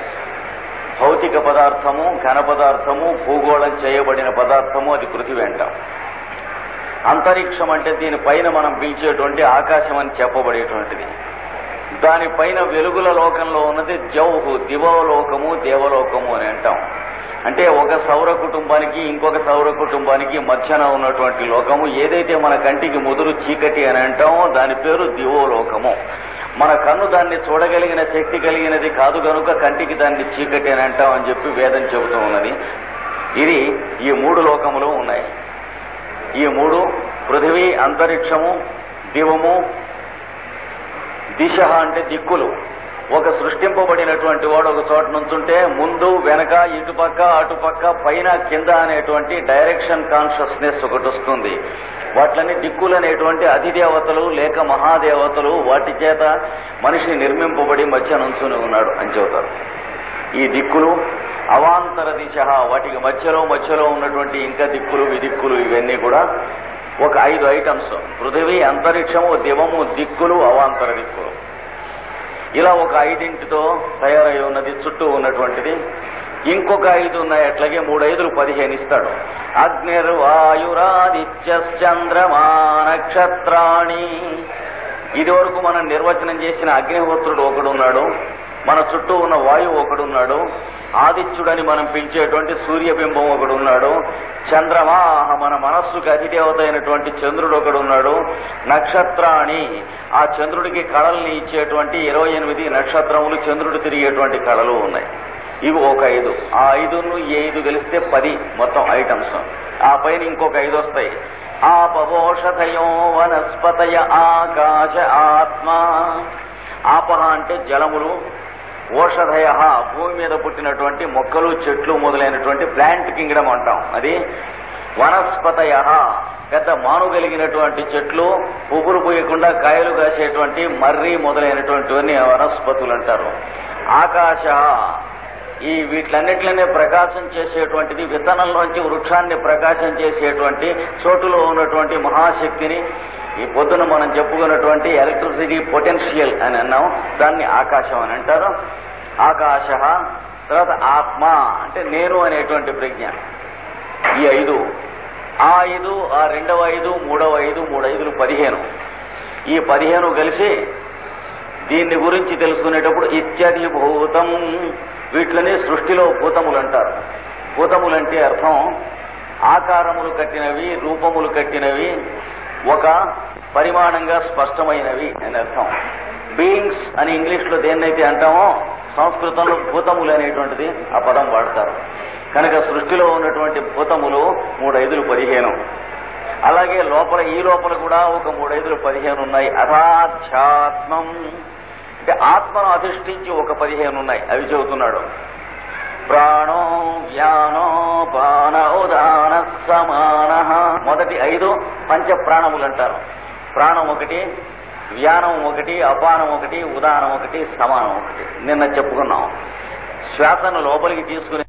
భౌతిక పదార్థము ఘన పదార్థము భూగోళం చేయబడిన పదార్థము అది పృథివీ అంటాం అంతరిక్షం అంటే దీనిపైన మనం పిలిచేటువంటి ఆకాశం అని చెప్పబడేటువంటిది దానిపైన వెలుగుల లోకంలో ఉన్నది జౌహు దివలోకము దేవలోకము అని అంటాం అంటే ఒక సౌర కుటుంబానికి ఇంకొక సౌర కుటుంబానికి మధ్యన ఉన్నటువంటి లోకము ఏదైతే మన కంటికి ముదురు చీకటి అని అంటామో దాని పేరు దివోలోకము మన కన్ను దాన్ని చూడగలిగిన శక్తి కలిగినది కాదు కనుక కంటికి దాన్ని చీకటి అని అంటాం అని చెప్పి వేదం చెబుతూ ఉన్నది ఇది ఈ మూడు లోకములు ఉన్నాయి ఈ మూడు పృథివీ అంతరిక్షము దివము దిశ అంటే దిక్కులు ఒక సృష్టింపబడినటువంటి వాడు ఒక చోట నుంచుంటే ముందు వెనక ఇటుపక్క అటుపక్క పైన కింద అనేటువంటి డైరెక్షన్ కాన్షియస్నెస్ ఒకటి వస్తుంది వాటిని దిక్కులు అనేటువంటి అధిదేవతలు లేక మహాదేవతలు వాటి చేత మనిషి నిర్మింపబడి మధ్య నుంచుని ఉన్నాడు అని చెబుతారు ఈ దిక్కులు అవాంతర దిశ వాటికి మధ్యలో మధ్యలో ఉన్నటువంటి ఇంకా దిక్కులు విదిక్కులు ఇవన్నీ కూడా ఒక ఐదు ఐటమ్స్ పృథివీ అంతరిక్షము దివము దిక్కులు అవాంతర దిక్కులు ఇలా ఒక ఐదింటితో తయారై ఉన్నది చుట్టూ ఉన్నటువంటిది ఇంకొక ఐదు ఉన్నాయి అట్లాగే మూడు ఐదులు పదిహేను ఇస్తాడు అగ్నిర్వాయురాదిత్యశ్చంద్రమా నక్షత్రాణి ఇది వరకు మనం నిర్వచనం చేసిన అగ్నిహోత్రుడు ఒకడున్నాడు మన చుట్టూ ఉన్న వాయువు ఒకడున్నాడు ఆదిత్యుడని మనం పిలిచేటువంటి సూర్యబింబం ఒకడున్నాడు చంద్రమాహ మన మనస్సుకు అధిదేవత అయినటువంటి చంద్రుడు ఒకడున్నాడు నక్షత్రాణి ఆ చంద్రుడికి కళల్ని ఇచ్చేటువంటి ఇరవై ఎనిమిది నక్షత్రములు చంద్రుడు తిరిగేటువంటి కళలు ఉన్నాయి ఇవి ఒక ఐదు ఆ ఐదును ఈ ఐదు కలిస్తే పది మొత్తం ఐటమ్స్ ఆ పైన ఇంకొక ఐదు వస్తాయి ఆపవోషధయో వనస్పతయ ఆకాశ ఆత్మ ఆపహ అంటే జలములు ఓషధయ భూమి మీద పుట్టినటువంటి మొక్కలు చెట్లు మొదలైనటువంటి ప్లాంట్ కింగ్డమ్ అంటాం అది వనస్పతయ పెద్ద మానుగలిగినటువంటి చెట్లు పువ్వులు పూయకుండా కాయలు కాసేటువంటి మర్రి మొదలైనటువంటివన్నీ వనస్పతులు అంటారు ఆకాశ ఈ వీటిలన్నిటిలోనే ప్రకాశం చేసేటువంటిది విత్తనంలోంచి వృక్షాన్ని ప్రకాశం చేసేటువంటి చోటులో ఉన్నటువంటి మహాశక్తిని ఈ పొద్దున మనం చెప్పుకున్నటువంటి ఎలక్ట్రిసిటీ పొటెన్షియల్ అని అన్నాం దాన్ని ఆకాశం అని అంటారు ఆకాశ తర్వాత ఆత్మ అంటే నేను అనేటువంటి ప్రజ్ఞ ఈ ఐదు ఆ ఐదు ఆ రెండవ ఐదు మూడవ ఐదు మూడు ఐదులు పదిహేను ఈ పదిహేను కలిసి దీన్ని గురించి తెలుసుకునేటప్పుడు ఇత్యధి భూతం వీటిని సృష్టిలో భూతములు అంటారు భూతములంటే అర్థం ఆకారములు కట్టినవి రూపములు కట్టినవి ఒక పరిమాణంగా స్పష్టమైనవి అని అర్థం బీయింగ్స్ అని ఇంగ్లీష్ లో దేన్నైతే అంటామో సంస్కృతంలో భూతములు అనేటువంటిది ఆ పదం వాడతారు కనుక సృష్టిలో ఉన్నటువంటి భూతములు మూడైదులు పదిహేను అలాగే లోపల ఈ లోపల కూడా ఒక మూడైదులు పదిహేను ఉన్నాయి అథాధ్యాత్మం అంటే ఆత్మను అధిష్ఠించి ఒక పదిహేను ఉన్నాయి అవి చెబుతున్నాడు ప్రాణో వ్యానో పాన ఉదాన సమాన మొదటి ఐదు పంచ ప్రాణములు అంటారు ప్రాణం ఒకటి వ్యానం ఒకటి అపానం ఒకటి ఉదానం ఒకటి సమానం ఒకటి నిన్న చెప్పుకున్నాం శ్వాసను లోపలికి తీసుకుని